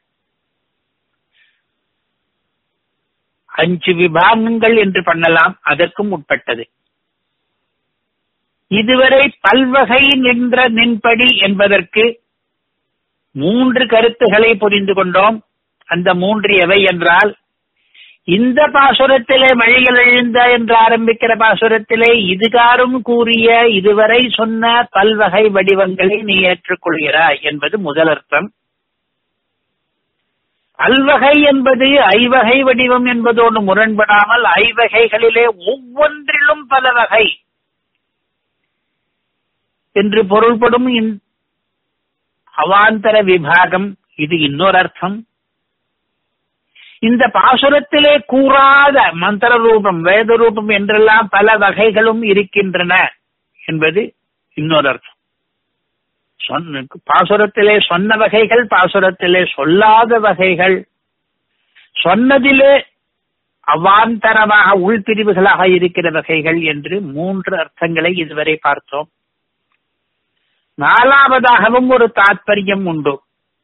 அஞ்சு விபாகங்கள் என்று பண்ணலாம் அதற்கும் உட்பட்டது இதுவரை பல்வகை நின்ற நின்படி என்பதற்கு மூன்று கருத்துக்களை புரிந்து கொண்டோம் அந்த மூன்று எவை என்றால் இந்த பாசுரத்திலே மழைகள் எழுந்த என்று ஆரம்பிக்கிற பாசுரத்திலே இதுகாரும் கூறிய இதுவரை சொன்ன பல்வகை வடிவங்களை நீ ஏற்றுக்கொள்கிறாய் என்பது முதல் அர்த்தம் பல்வகை என்பது ஐவகை வடிவம் என்பதோடு முரண்படாமல் ஐவகைகளிலே ஒவ்வொன்றிலும் பல வகை என்று பொருள்படும் அவாந்தர விபாகம் இது இன்னொரு அர்த்தம் இந்த பாசுரத்திலே கூறாத மந்திர ரூபம் வேத ரூபம் என்றெல்லாம் பல வகைகளும் இருக்கின்றன என்பது இன்னொரு அர்த்தம் சொன்ன பாசுரத்திலே சொன்ன வகைகள் பாசுரத்திலே சொல்லாத வகைகள் சொன்னதிலே அவாந்தரமாக உள்பிரிவுகளாக இருக்கிற வகைகள் என்று மூன்று அர்த்தங்களை இதுவரை பார்த்தோம் நாலாவதாகவும் ஒரு தாற்பயம் உண்டு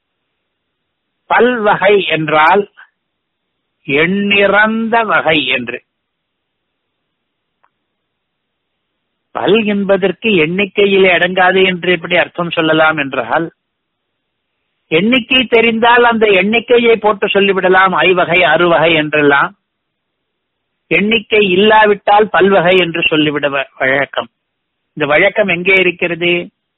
பல்வகை என்றால் எண்ணிறந்த வகை என்று பல் என்பதற்கு எண்ணிக்கையிலே அடங்காது என்று எப்படி அர்த்தம் சொல்லலாம் என்றால் எண்ணிக்கை தெரிந்தால் அந்த எண்ணிக்கையை போட்டு சொல்லிவிடலாம் ஐவகை அறுவகை என்றெல்லாம் எண்ணிக்கை இல்லாவிட்டால் பல்வகை என்று சொல்லிவிட வழக்கம் இந்த வழக்கம் எங்கே இருக்கிறது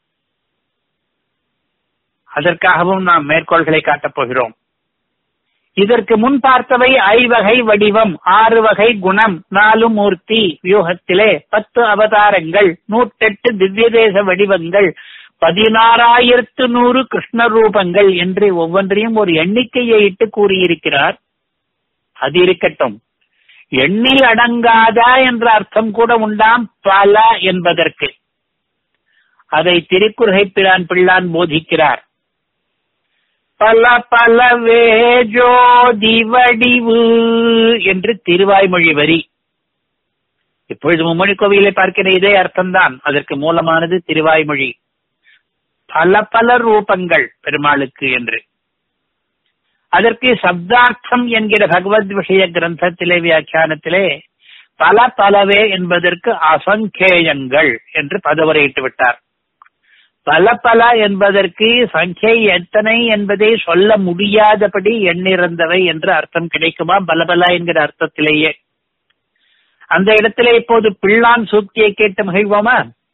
அதற்காகவும் நாம் மேற்கோள்களை காட்டப் போகிறோம் இதற்கு முன் பார்த்தவை ஐவகை வடிவம் ஆறு வகை குணம் நாலு மூர்த்தி வியூகத்திலே பத்து அவதாரங்கள் நூற்றெட்டு திவ்யதேச வடிவங்கள் பதினாறாயிரத்து நூறு கிருஷ்ண ரூபங்கள் என்று ஒவ்வொன்றையும் ஒரு எண்ணிக்கையை இட்டு கூறியிருக்கிறார் அது இருக்கட்டும் எண்ணில் அடங்காதா என்ற அர்த்தம் கூட உண்டாம் பல என்பதற்கு அதை திருக்குறகை பிரான் பிள்ளான் போதிக்கிறார் பல பலவே ஜோதி வடிவு என்று திருவாய்மொழி வரி இப்பொழுது மும்மொழி கோவிலை பார்க்கிற இதே அர்த்தம்தான் அதற்கு மூலமானது திருவாய்மொழி பல பல ரூபங்கள் பெருமாளுக்கு என்று அதற்கு சப்தார்த்தம் என்கிற பகவத் விஷய கிரந்தத்திலே வியாக்கியானத்திலே பல பலவே என்பதற்கு அசங்கேயங்கள் என்று பதவுரையிட்டு விட்டார் பல பல என்பதற்கு சங்கை எத்தனை என்பதை சொல்ல முடியாதபடி எண்ணிறந்தவை என்று அர்த்தம் கிடைக்குமா பலபல என்கிற அர்த்தத்திலேயே அந்த இடத்திலே இப்போது பிள்ளான் சூக்தியை கேட்டு மகிழ்வோமா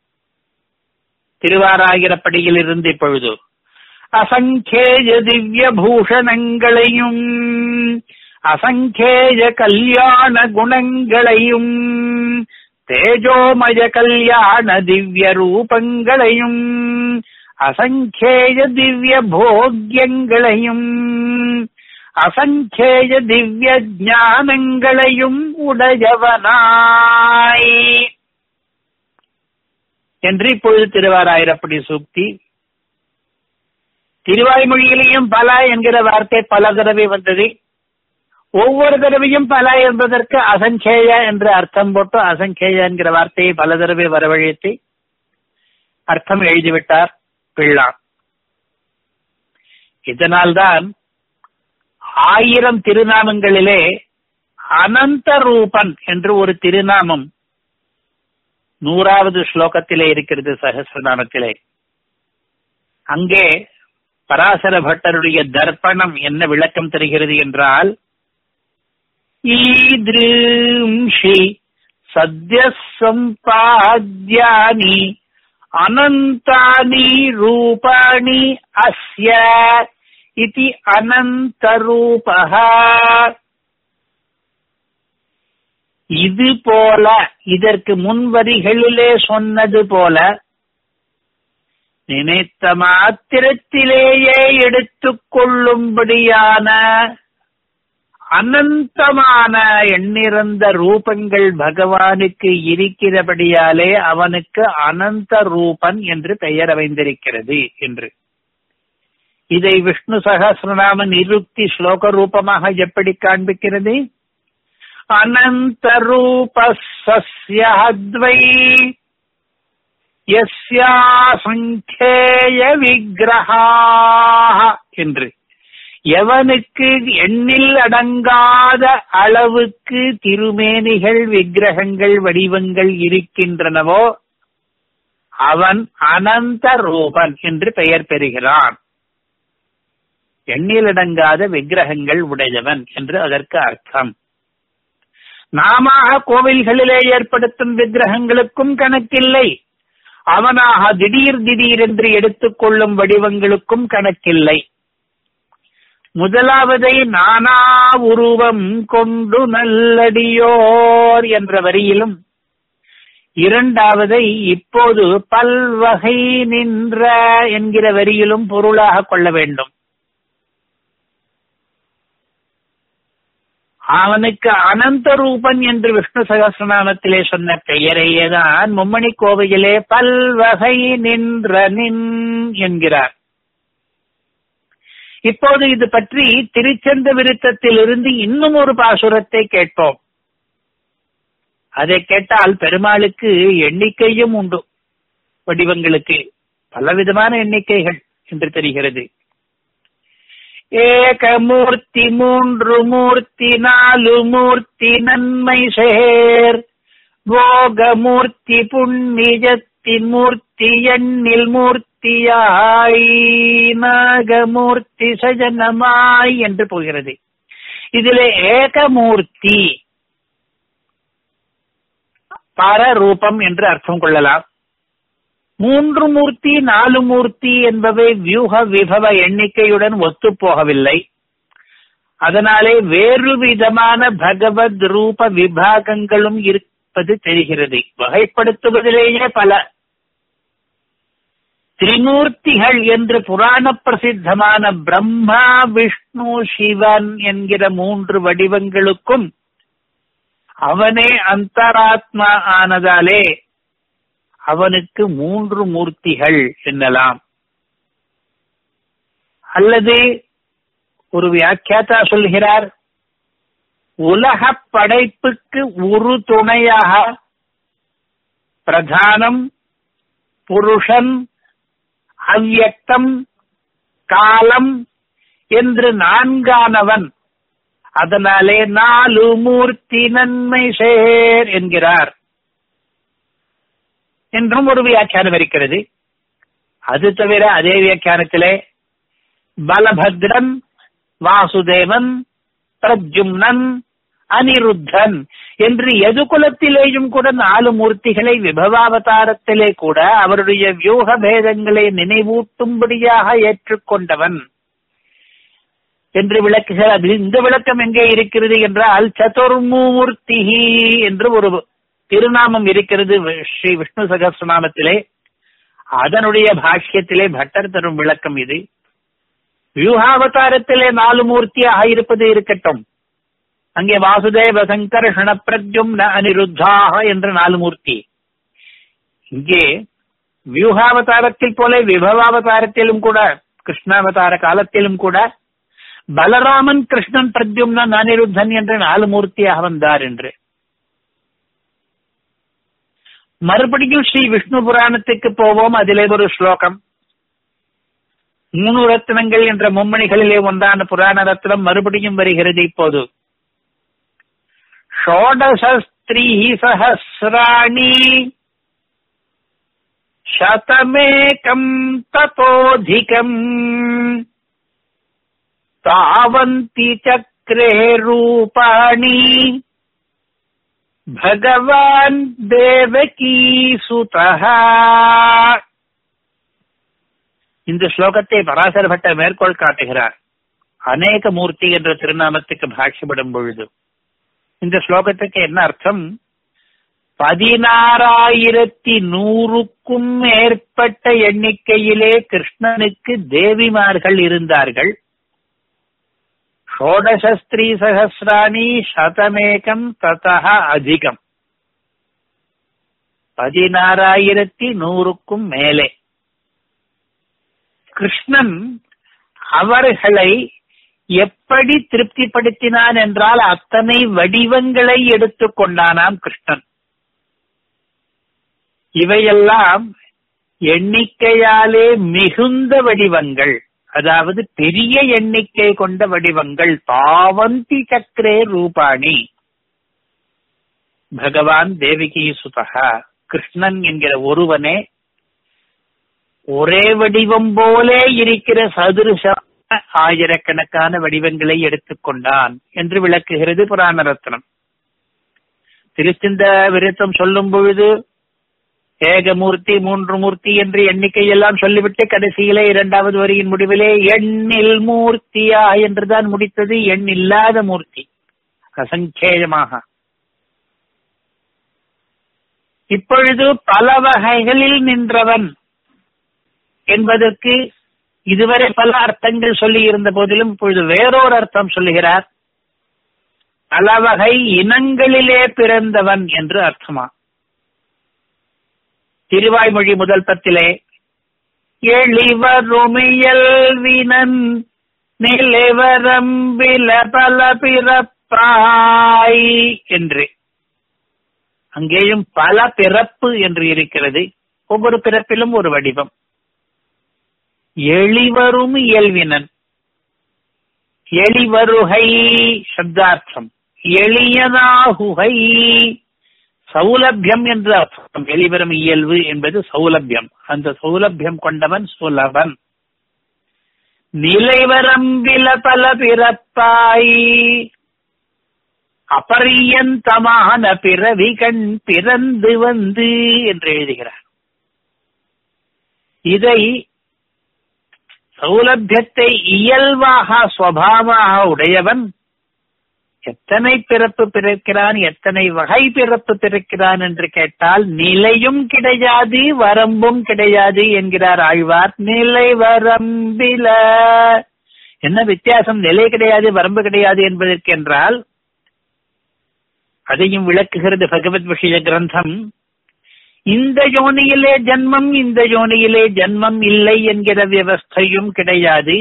திருவாராயிரப்படியில் இருந்து இப்பொழுது அசங்கேய திவ்ய பூஷணங்களையும் அசங்கேய கல்யாண குணங்களையும் தேஜோமய கல்யாண திவ்ய ரூபங்களையும் அசங்கேய திவ்ய போக்கியங்களையும் அசங்கேய திவ்ய ஞானங்களையும் உடையவனாய் என்று இப்பொழுது திருவாராயிரப்படி சூக்தி திருவாய்மொழியிலேயும் பல என்கிற வார்த்தை பல தடவை வந்தது ஒவ்வொரு தடவையும் பல என்பதற்கு அசங்கேய என்று அர்த்தம் போட்டு அசங்கேய என்கிற வார்த்தையை பல தடவை வரவழைத்து அர்த்தம் எழுதிவிட்டார் பிள்ளான் இதனால்தான் ஆயிரம் திருநாமங்களிலே அனந்த ரூபன் என்று ஒரு திருநாமம் நூறாவது ஸ்லோகத்திலே இருக்கிறது சகசிரநாமத்திலே அங்கே பராசர பட்டருடைய தர்ப்பணம் என்ன விளக்கம் தருகிறது என்றால் ஈதிருஷி சத்ய சம்பாத்யானி அனந்தானி ரூபாணி அஸ்ய இதி அனந்தரூபः இது போல இதற்கு முன்வரிகளிலே சொன்னது போல நினைத்த மாத்திரத்திலேயே எடுத்துக் கொள்ளும்படியான அனந்தமான எண்ணிறந்த ரூபங்கள் பகவானுக்கு இருக்கிறபடியாலே அவனுக்கு அனந்த ரூபன் என்று பெயர் அமைந்திருக்கிறது என்று இதை விஷ்ணு சகசிரநாம நிருக்தி ஸ்லோக ரூபமாக எப்படி காண்பிக்கிறது அனந்த ரூப சஸ்யத்வை சங்கேய விக்கிரகா என்று எவனுக்கு எண்ணில் அடங்காத அளவுக்கு திருமேனிகள் விக்கிரகங்கள் வடிவங்கள் இருக்கின்றனவோ அவன் அனந்த ரூபன் என்று பெயர் பெறுகிறான் எண்ணில் அடங்காத விக்கிரகங்கள் உடையவன் என்று அதற்கு அர்த்தம் நாம கோவில்களிலே ஏற்படுத்தும் விக்கிரகங்களுக்கும் கணக்கில்லை அவனாக திடீர் திடீர் என்று எடுத்துக்கொள்ளும் வடிவங்களுக்கும் கணக்கில்லை முதலாவதை நானா உருவம் கொண்டு நல்லடியோர் என்ற வரியிலும் இரண்டாவதை இப்போது பல்வகை நின்ற என்கிற வரியிலும் பொருளாக கொள்ள வேண்டும் அவனுக்கு அனந்த ரூபன் என்று விஷ்ணு சகசிரநாமத்திலே சொன்ன பெயரையேதான் மும்மணி கோவையிலே பல்வகை நின்ற நின் என்கிறார் இப்போது இது பற்றி திருச்சந்த விருத்தத்திலிருந்து இன்னும் ஒரு பாசுரத்தை கேட்போம் அதை கேட்டால் பெருமாளுக்கு எண்ணிக்கையும் உண்டு வடிவங்களுக்கு பலவிதமான எண்ணிக்கைகள் என்று தெரிகிறது ஏகமூர்த்தி மூன்று மூர்த்தி நாலு மூர்த்தி நன்மை சேர் போகமூர்த்தி புண்ணியத்தின் மூர்த்தி எண்ணில் மூர்த்தியாய் நாகமூர்த்தி சஜனமாய் என்று போகிறது இதிலே ஏகமூர்த்தி பரரூபம் என்று அர்த்தம் கொள்ளலாம் மூன்று மூர்த்தி நாலு மூர்த்தி என்பவை வியூக விபவ எண்ணிக்கையுடன் ஒத்து போகவில்லை அதனாலே வேறு விதமான பகவத் ரூப விபாகங்களும் இருப்பது தெரிகிறது வகைப்படுத்துவதிலேயே பல திரிமூர்த்திகள் என்று புராண பிரசித்தமான பிரம்மா விஷ்ணு சிவன் என்கிற மூன்று வடிவங்களுக்கும் அவனே அந்தராத்மா ஆனதாலே அவனுக்கு மூன்று மூர்த்திகள் என்னலாம் அல்லது ஒரு வியாக்கியாத்தா சொல்கிறார் உலக படைப்புக்கு ஒரு துணையாக பிரதானம் புருஷன் அவ்யக்தம் காலம் என்று நான்கானவன் அதனாலே நாலு மூர்த்தி நன்மை சேர் என்கிறார் என்றும் ஒரு வியாக்கியானம் இருக்கிறது அது தவிர அதே வியாக்கியானத்திலே பலபத்ரன் வாசுதேவன் பிரஜும்னன் அனிருத்தன் என்று எது குலத்திலேயும் கூட நாலு மூர்த்திகளை விபவாவதாரத்திலே கூட அவருடைய வியூக பேதங்களை நினைவூட்டும்படியாக ஏற்றுக்கொண்டவன் என்று விளக்குகிறார் அதில் இந்த விளக்கம் எங்கே இருக்கிறது என்றால் சதுர்மூர்த்தி என்று ஒரு திருநாமம் இருக்கிறது ஸ்ரீ விஷ்ணு சகசிரநாமத்திலே அதனுடைய பாஷ்யத்திலே பட்டர் தரும் விளக்கம் இது வியூகாவதாரத்திலே நாலு மூர்த்தியாக இருப்பது இருக்கட்டும் அங்கே வாசுதேவ சங்கர்ஷண பிரத்யும் அனிருத்தாக என்ற நாலு மூர்த்தி இங்கே வியூகாவதாரத்தில் போல விபவாவதாரத்திலும் கூட கிருஷ்ணாவதார காலத்திலும் கூட பலராமன் கிருஷ்ணன் பிரத்யும்னன் அனிருத்தன் என்ற நாலு மூர்த்தியாக வந்தார் என்று மறுபடியும் ஸ்ரீ விஷ்ணு புராணத்துக்கு போவோம் அதிலே ஒரு ஸ்லோகம் மூணு ரத்னங்கள் என்ற மும்மணிகளிலே ஒன்றான புராண ரத்னம் மறுபடியும் வருகிறது இப்போது ஷோடசஸ்திரீ சஹசிராணி சதமேகம் ததோதிகம் தாவந்தி சக்ரே ரூபாணி பகவான் தேவகி சுதா இந்த ஸ்லோகத்தை பராசர பட்டர் மேற்கோள் காட்டுகிறார் அநேக மூர்த்தி என்ற திருநாமத்துக்கு பாஷ்யப்படும் பொழுது இந்த ஸ்லோகத்துக்கு என்ன அர்த்தம் பதினாறாயிரத்தி நூறுக்கும் மேற்பட்ட எண்ணிக்கையிலே கிருஷ்ணனுக்கு தேவிமார்கள் இருந்தார்கள் ஷோடசஸ்திரீ சகசிராணி சதமேகம் ததா அதிகம் பதினாறாயிரத்தி நூறுக்கும் மேலே கிருஷ்ணன் அவர்களை எப்படி திருப்திப்படுத்தினான் என்றால் அத்தனை வடிவங்களை எடுத்துக்கொண்டானாம் கிருஷ்ணன் இவையெல்லாம் எண்ணிக்கையாலே மிகுந்த வடிவங்கள் அதாவது பெரிய எண்ணிக்கை கொண்ட வடிவங்கள் தாவந்தி சக்கரே ரூபாணி பகவான் தேவிகி சுதகா கிருஷ்ணன் என்கிற ஒருவனே ஒரே வடிவம் போலே இருக்கிற சதுருஷ ஆயிரக்கணக்கான வடிவங்களை எடுத்துக்கொண்டான் என்று விளக்குகிறது புராண ரத்னம் திருச்சிந்த விருத்தம் சொல்லும் பொழுது ஏகமூர்த்தி மூன்று மூர்த்தி என்று எண்ணிக்கையெல்லாம் சொல்லிவிட்டு கடைசியிலே இரண்டாவது வரியின் முடிவிலே எண்ணில் மூர்த்தியா என்றுதான் முடித்தது எண் இல்லாத மூர்த்தி அசங்கேயமாக இப்பொழுது பல வகைகளில் நின்றவன் என்பதற்கு இதுவரை பல அர்த்தங்கள் சொல்லி இருந்த போதிலும் இப்பொழுது வேறொரு அர்த்தம் சொல்லுகிறார் பல வகை இனங்களிலே பிறந்தவன் என்று அர்த்தமா திருவாய்மொழி முதல் பத்திலே எளிவருமியல்வினன் நிலைவரம்பில பல பிறப்பாய் என்று அங்கேயும் பல பிறப்பு என்று இருக்கிறது ஒவ்வொரு பிறப்பிலும் ஒரு வடிவம் எளிவரும் இயல்வினன் எளிவருகை சப்தார்த்தம் எளியதாகுகை சௌலபியம் என்று அர்த்தம் எளிவரும் இயல்பு என்பது சௌலபியம் அந்த சௌலபியம் கொண்டவன் சுலபன் நிலைவரம்பில பல பிறப்பாய் அபரியந்தமான பிறவி கண் பிறந்து வந்து என்று எழுதுகிறார் இதை சௌலபியத்தை இயல்பாக சுவாவமாக உடையவன் எத்தனை பிறப்பு பிறக்கிறான் எத்தனை வகை பிறப்பு பிறக்கிறான் என்று கேட்டால் நிலையும் கிடையாது வரம்பும் கிடையாது என்கிறார் ஆழ்வார் நிலை வரம்பில என்ன வித்தியாசம் நிலை கிடையாது வரம்பு கிடையாது என்பதற்கு என்றால் அதையும் விளக்குகிறது பகவத் விஷய கிரந்தம் இந்த யோனியிலே ஜன்மம் இந்த யோனியிலே ஜன்மம் இல்லை என்கிற வியவஸ்தையும் கிடையாது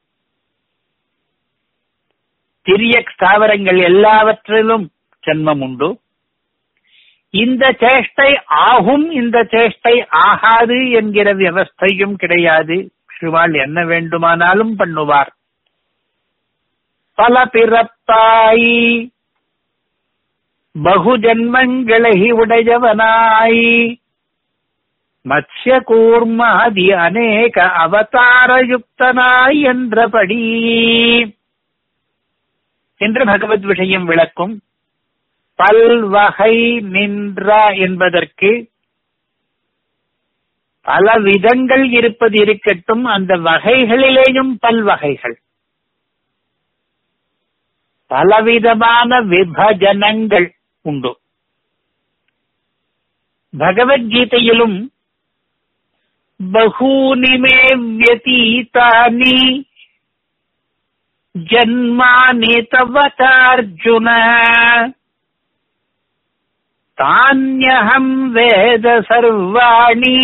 திரிய ஸ்தாவரங்கள் எல்லாவற்றிலும் ஜன்மம் உண்டு இந்த சேஷ்டை ஆகும் இந்த சேஷ்டை ஆகாது என்கிற வியவஸ்தையும் கிடையாது சிவாள் என்ன வேண்டுமானாலும் பண்ணுவார் பல பிறப்பாய் பகுஜன்மங்களை உடையவனாய் மத்ய கூர்மாதி அநேக அவதாரயுக்தனாய் என்றபடி என்று பகவத் விஷயம் விளக்கும் பல்வகை நின்ற என்பதற்கு பல விதங்கள் இருப்பது இருக்கட்டும் அந்த வகைகளிலேயும் பல்வகைகள் பலவிதமான விபஜனங்கள் உண்டு பகவத்கீதையிலும் பகூனி மே வியதீதானி ஜன்மானி தவதார்ஜுன தானியகம் வேத சர்வாணி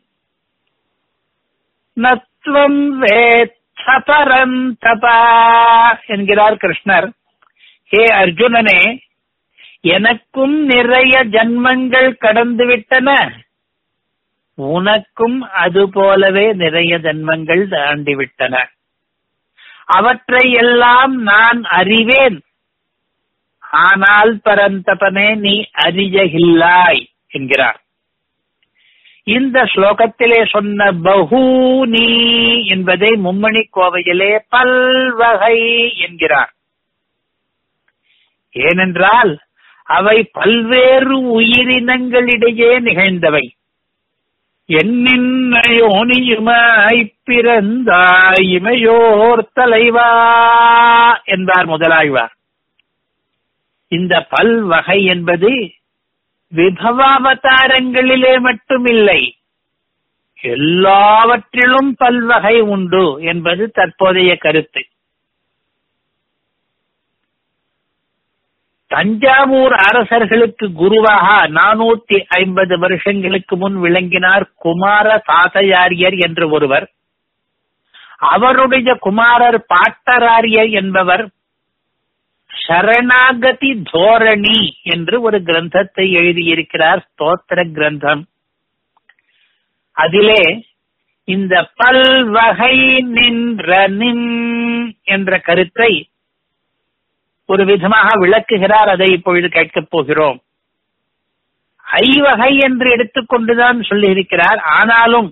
நத்வம் வேத்த பரந்தபா என்கிறார் கிருஷ்ணர் ஹே அர்ஜுனனே எனக்கும் நிறைய ஜன்மங்கள் கடந்து விட்டன உனக்கும் அது போலவே நிறைய ஜன்மங்கள் தாண்டி விட்டன அவற்றை எல்லாம் நான் அறிவேன் ஆனால் பரந்தபனே நீ அறியகில்லாய் என்கிறார் இந்த ஸ்லோகத்திலே சொன்ன பகூனி என்பதை மும்மணி கோவையிலே பல்வகை என்கிறார் ஏனென்றால் அவை பல்வேறு உயிரினங்களிடையே நிகழ்ந்தவை என்னின்னையோனியுமாய் பிறந்தாய் இமையோர் தலைவா என்பார் முதலாய்வார் இந்த பல்வகை என்பது விபவாவதாரங்களிலே மட்டுமில்லை எல்லாவற்றிலும் பல்வகை உண்டு என்பது தற்போதைய கருத்து தஞ்சாவூர் அரசர்களுக்கு குருவாக நானூத்தி ஐம்பது வருஷங்களுக்கு முன் விளங்கினார் குமார தாத்தையாரியர் என்று ஒருவர் அவருடைய குமாரர் பாட்டராரியர் என்பவர் சரணாகதி தோரணி என்று ஒரு கிரந்தத்தை எழுதியிருக்கிறார் ஸ்தோத்திர கிரந்தம் அதிலே இந்த பல்வகை நின்ற நின் என்ற கருத்தை ஒரு விதமாக விளக்குகிறார் அதை இப்பொழுது கேட்கப் போகிறோம் ஐவகை என்று எடுத்துக்கொண்டுதான் சொல்லியிருக்கிறார் ஆனாலும்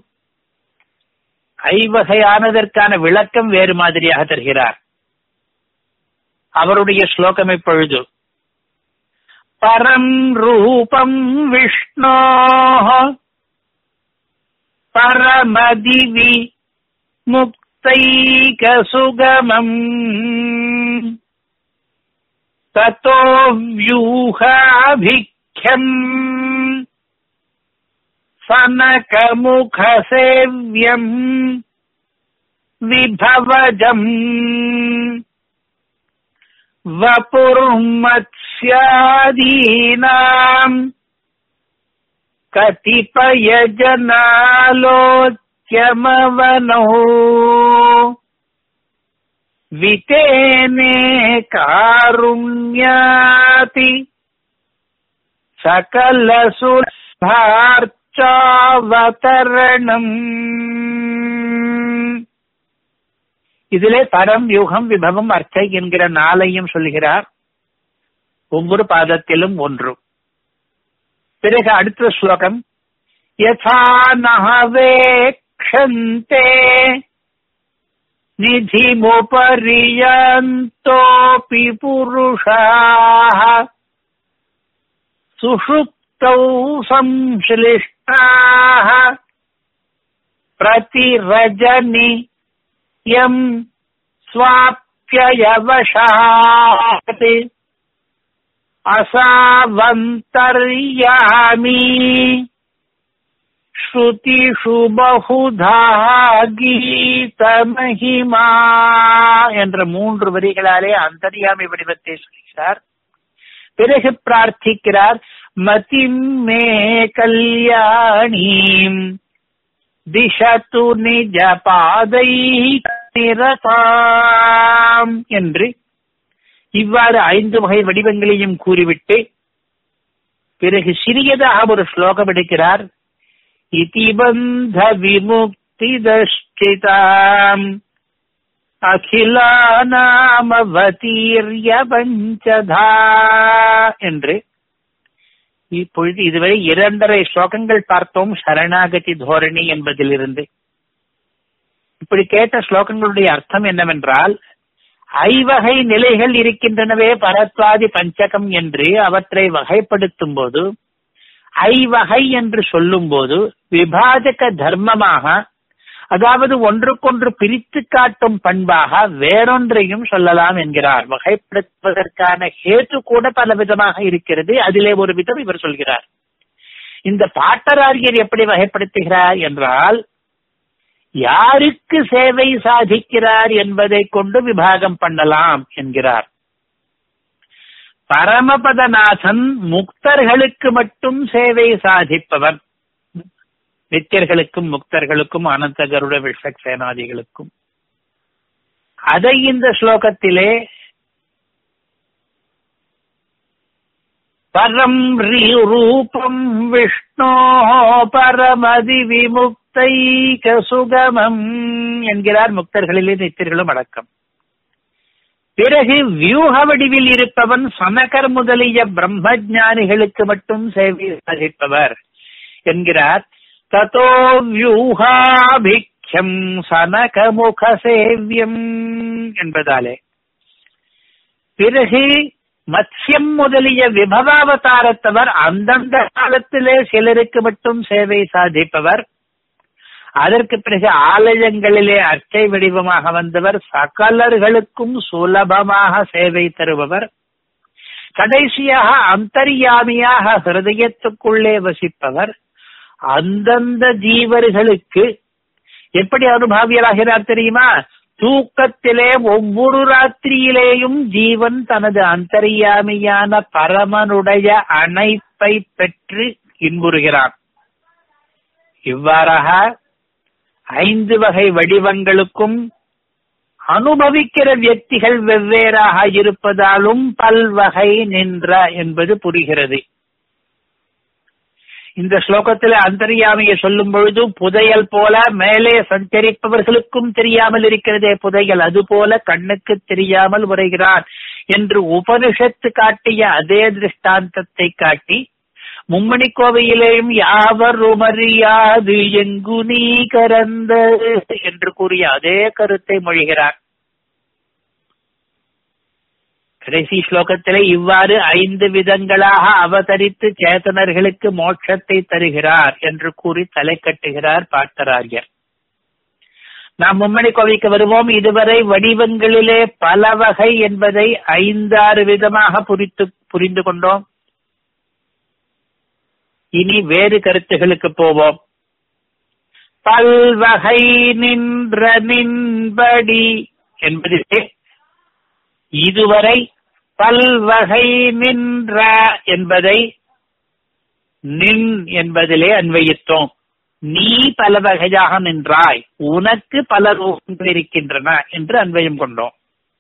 ஐவகையானதற்கான விளக்கம் வேறு மாதிரியாக தருகிறார் அவருடைய ஸ்லோகம் இப்பொழுது परम् रूपम् विष्णोः परमदिवि मुक्तैकसुगमम् ततो व्यूहाभिख्यम् सनकमुखसेव्यम् विभवजम् वपुर्मत्स्यादीनाम् कतिपयजनालोच्यमवनौ वितेने कारुण्याति सकलसुलभार्चावतरणम् இதிலே பரம் யூகம் விபவம் அர்ச்சை என்கிற நாளையும் சொல்கிறார் ஒவ்வொரு பாதத்திலும் ஒன்று பிறகு அடுத்த ஸ்லோகம் யதா நகவேக்ஷந்தே निधिमुपर्यन्तोऽपि पुरुषाः सुषुप्तौ संश्लिष्टाः प्रतिरजनि यम् स्वाप्ययवशात् असावन्तर्यामी ஸ்ருதிஷு பகுதா கீதமஹிமா என்ற மூன்று வரிகளாலே அந்தரியாமை வடிவத்தை சொல்கிறார் பிறகு பிரார்த்திக்கிறார் மதிம் மே கல்யாணீம் திசத்து நிஜ பாதை நிரதாம் என்று இவ்வாறு ஐந்து வகை வடிவங்களையும் கூறிவிட்டு பிறகு சிறியதாக ஒரு ஸ்லோகம் எடுக்கிறார் इति बन्धविमुक्तिदश्चिताम् அகிலானாமவதீர்ய பஞ்சதா என்று இப்பொழுது இதுவரை இரண்டரை ஸ்லோகங்கள் பார்த்தோம் சரணாகதி தோரணி என்பதிலிருந்து இப்படி கேட்ட ஸ்லோகங்களுடைய அர்த்தம் என்னவென்றால் ஐவகை நிலைகள் இருக்கின்றனவே பரத்வாதி பஞ்சகம் என்று அவற்றை வகைப்படுத்தும் போது ஐவகை என்று சொல்லும் போது விபாஜக தர்மமாக அதாவது ஒன்றுக்கொன்று பிரித்து காட்டும் பண்பாக வேறொன்றையும் சொல்லலாம் என்கிறார் வகைப்படுத்துவதற்கான ஹேத்து கூட பல விதமாக இருக்கிறது அதிலே ஒரு விதம் இவர் சொல்கிறார் இந்த பாட்டராரியர் எப்படி வகைப்படுத்துகிறார் என்றால் யாருக்கு சேவை சாதிக்கிறார் என்பதை கொண்டு விபாகம் பண்ணலாம் என்கிறார் பரமபதநாதன் முக்தர்களுக்கு மட்டும் சேவை சாதிப்பவர் நித்தியர்களுக்கும் முக்தர்களுக்கும் அனந்த கருட விஷக் சேனாதிகளுக்கும் அதை இந்த ஸ்லோகத்திலே பரம் ரூபம் விஷ்ணோ பரமதி விமுக்தைக சுகமம் என்கிறார் முக்தர்களிலே நித்தியர்களும் அடக்கம் பிறகு வியூக வடிவில் இருப்பவன் சனகர் முதலிய பிரம்மஜானிகளுக்கு மட்டும் சேவை சாதிப்பவர் என்கிறார் ததோ வியூகாபிக்ஷம் சனகமுக சேவியம் என்பதாலே பிறகு மத்யம் முதலிய விபவாவதாரத்தவர் அந்தந்த காலத்திலே சிலருக்கு மட்டும் சேவை சாதிப்பவர் அதற்கு பிறகு ஆலயங்களிலே அர்ச்சை வடிவமாக வந்தவர் சகலர்களுக்கும் சுலபமாக சேவை தருபவர் கடைசியாக அந்தர்யாமியாக ஹிருதயத்துக்குள்ளே வசிப்பவர் அந்தந்த ஜீவர்களுக்கு எப்படி அனுபவியலாகிறார் தெரியுமா தூக்கத்திலே ஒவ்வொரு ராத்திரியிலேயும் ஜீவன் தனது அந்தர்யாமியான பரமனுடைய அணைப்பை பெற்று இன்புறுகிறான் இவ்வாறாக ஐந்து வகை வடிவங்களுக்கும் அனுபவிக்கிற வியக்திகள் வெவ்வேறாக இருப்பதாலும் பல்வகை நின்ற என்பது புரிகிறது இந்த ஸ்லோகத்தில் அந்தரியாமையை சொல்லும் பொழுது புதையல் போல மேலே சஞ்சரிப்பவர்களுக்கும் தெரியாமல் இருக்கிறதே புதையல் அதுபோல கண்ணுக்கு தெரியாமல் உரைகிறான் என்று உபனிஷத்து காட்டிய அதே திருஷ்டாந்தத்தை காட்டி மும்மணி கோவையிலேயும் யாவர் உமறியாது எங்கு நீ கரந்த என்று கூறிய அதே கருத்தை மொழிகிறார் கடைசி ஸ்லோகத்திலே இவ்வாறு ஐந்து விதங்களாக அவதரித்து சேதனர்களுக்கு மோட்சத்தை தருகிறார் என்று கூறி தலை கட்டுகிறார் பார்த்தராரியர் நாம் மும்மணி கோவைக்கு வருவோம் இதுவரை வடிவங்களிலே பல வகை என்பதை ஐந்தாறு விதமாக புரித்து புரிந்து கொண்டோம் இனி வேறு கருத்துகளுக்கு போவோம் பல்வகை நின்ற நின்படி என்பதிலே இதுவரை பல்வகை நின்ற என்பதை நின் என்பதிலே அன்வயித்தோம் நீ பல வகையாக நின்றாய் உனக்கு பல ரூபங்கள் இருக்கின்றன என்று அன்வயம் கொண்டோம்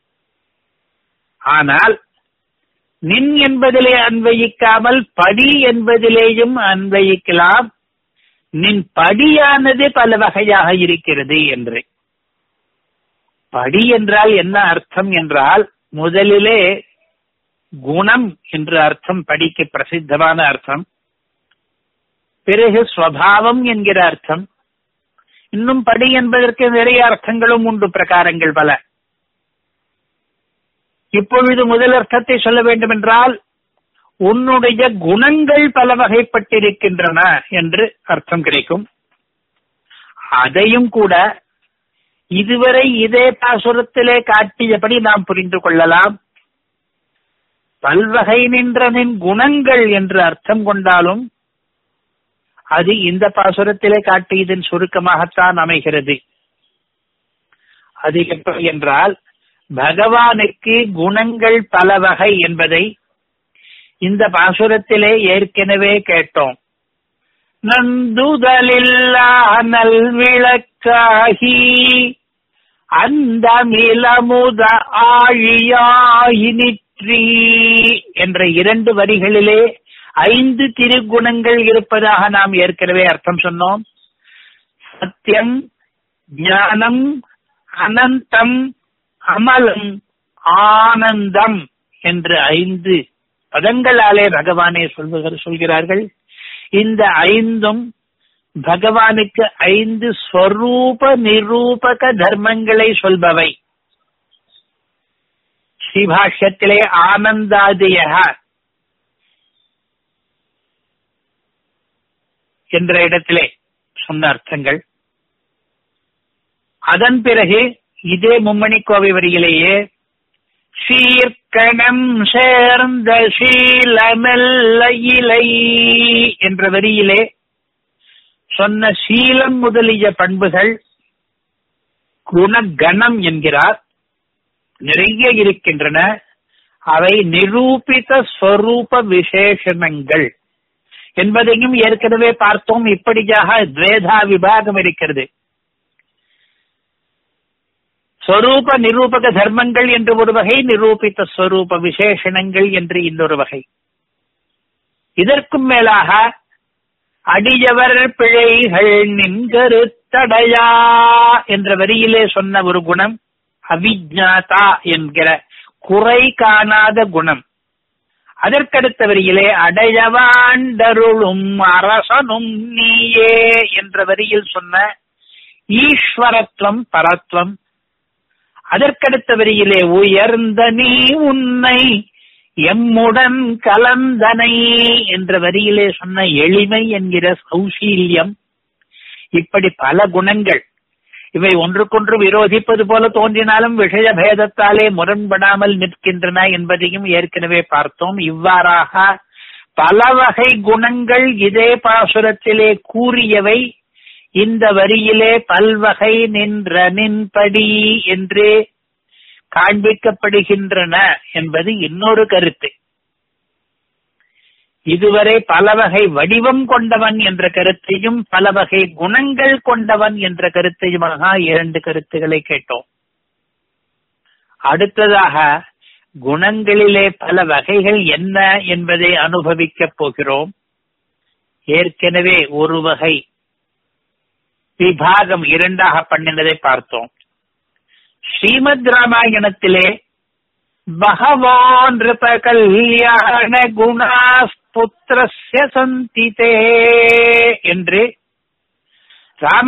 ஆனால் நின் என்பதிலே அன்வயிக்காமல் படி என்பதிலேயும் அன்வயிக்கலாம் நின் படியானது பல வகையாக இருக்கிறது என்று படி என்றால் என்ன அர்த்தம் என்றால் முதலிலே குணம் என்று அர்த்தம் படிக்கு பிரசித்தமான அர்த்தம் பிறகு ஸ்வபாவம் என்கிற அர்த்தம் இன்னும் படி என்பதற்கு நிறைய அர்த்தங்களும் உண்டு பிரகாரங்கள் பல இப்பொழுது முதல் அர்த்தத்தை சொல்ல வேண்டும் என்றால் உன்னுடைய குணங்கள் பல வகைப்பட்டிருக்கின்றன என்று அர்த்தம் கிடைக்கும் அதையும் கூட இதுவரை இதே பாசுரத்திலே காட்டியபடி நாம் புரிந்து கொள்ளலாம் பல்வகை நின்றனின் குணங்கள் என்று அர்த்தம் கொண்டாலும் அது இந்த பாசுரத்திலே காட்டியதன் சுருக்கமாகத்தான் அமைகிறது அது எப்படி என்றால் பகவானுக்கு குணங்கள் பல வகை என்பதை இந்த பாசுரத்திலே ஏற்கனவே கேட்டோம் நந்துதலில்லா நல்விளக்காகி அந்த மிலமுத ஆழியாயினிற்றி என்ற இரண்டு வரிகளிலே ஐந்து திருக்குணங்கள் இருப்பதாக நாம் ஏற்கனவே அர்த்தம் சொன்னோம் சத்தியம் ஞானம் அனந்தம் அமலம் ஆனந்தம் என்று ஐந்து பதங்களாலே பகவானே சொல்லுகிற சொல்கிறார்கள் இந்த ஐந்தும் பகவானுக்கு ஐந்து ஸ்வரூப நிரூபக தர்மங்களை சொல்பவை ஸ்ரீபாஷ்யத்திலே ஆனந்தாதிய என்ற இடத்திலே சொன்ன அர்த்தங்கள் அதன் பிறகு இதே மும்மணி கோவை வரியிலேயே சீர்கணம் சேர்ந்த சீலமெல்ல இலை என்ற வரியிலே சொன்ன சீலம் முதலிய பண்புகள் குணகணம் என்கிறார் நிறைய இருக்கின்றன அவை நிரூபித ஸ்வரூப விசேஷணங்கள் என்பதையும் ஏற்கனவே பார்த்தோம் இப்படியாக துவேதா விபாகம் இருக்கிறது ஸ்வரூப நிரூபக தர்மங்கள் என்று ஒரு வகை நிரூபித்த ஸ்வரூப விசேஷணங்கள் என்று இன்னொரு வகை இதற்கும் மேலாக அடியவர் பிழைகள் நின்கருத்தடையா என்ற வரியிலே சொன்ன ஒரு குணம் அவிஜாதா என்கிற குறை காணாத குணம் அதற்கடுத்த வரியிலே அடையவாண்டருளும் அரசனும் நீயே என்ற வரியில் சொன்ன ஈஸ்வரத்துவம் பரத்வம் அதற்கடுத்த வரியிலே உயர்ந்த நீ உன்னை எம்முடன் கலந்தனை என்ற வரியிலே சொன்ன எளிமை என்கிற சௌசீல்யம் இப்படி பல குணங்கள் இவை ஒன்றுக்கொன்று விரோதிப்பது போல தோன்றினாலும் விஷய பேதத்தாலே முரண்படாமல் நிற்கின்றன என்பதையும் ஏற்கனவே பார்த்தோம் இவ்வாறாக பல வகை குணங்கள் இதே பாசுரத்திலே கூறியவை இந்த வரியிலே பல்வகை நின்ற நின்படி என்று காண்பிக்கப்படுகின்றன என்பது இன்னொரு கருத்து இதுவரை பல வகை வடிவம் கொண்டவன் என்ற கருத்தையும் பல வகை குணங்கள் கொண்டவன் என்ற கருத்தையுமாக இரண்டு கருத்துக்களை கேட்டோம் அடுத்ததாக குணங்களிலே பல வகைகள் என்ன என்பதை அனுபவிக்கப் போகிறோம் ஏற்கனவே ஒரு வகை விபாகம் இரண்டாக பண்ணினதை பார்த்தோம் ஸ்ரீமத் ராமாயணத்திலே பகவோ நிருப கல்யாண குணாஸ்புத்திரஸ்ய சந்திதே என்று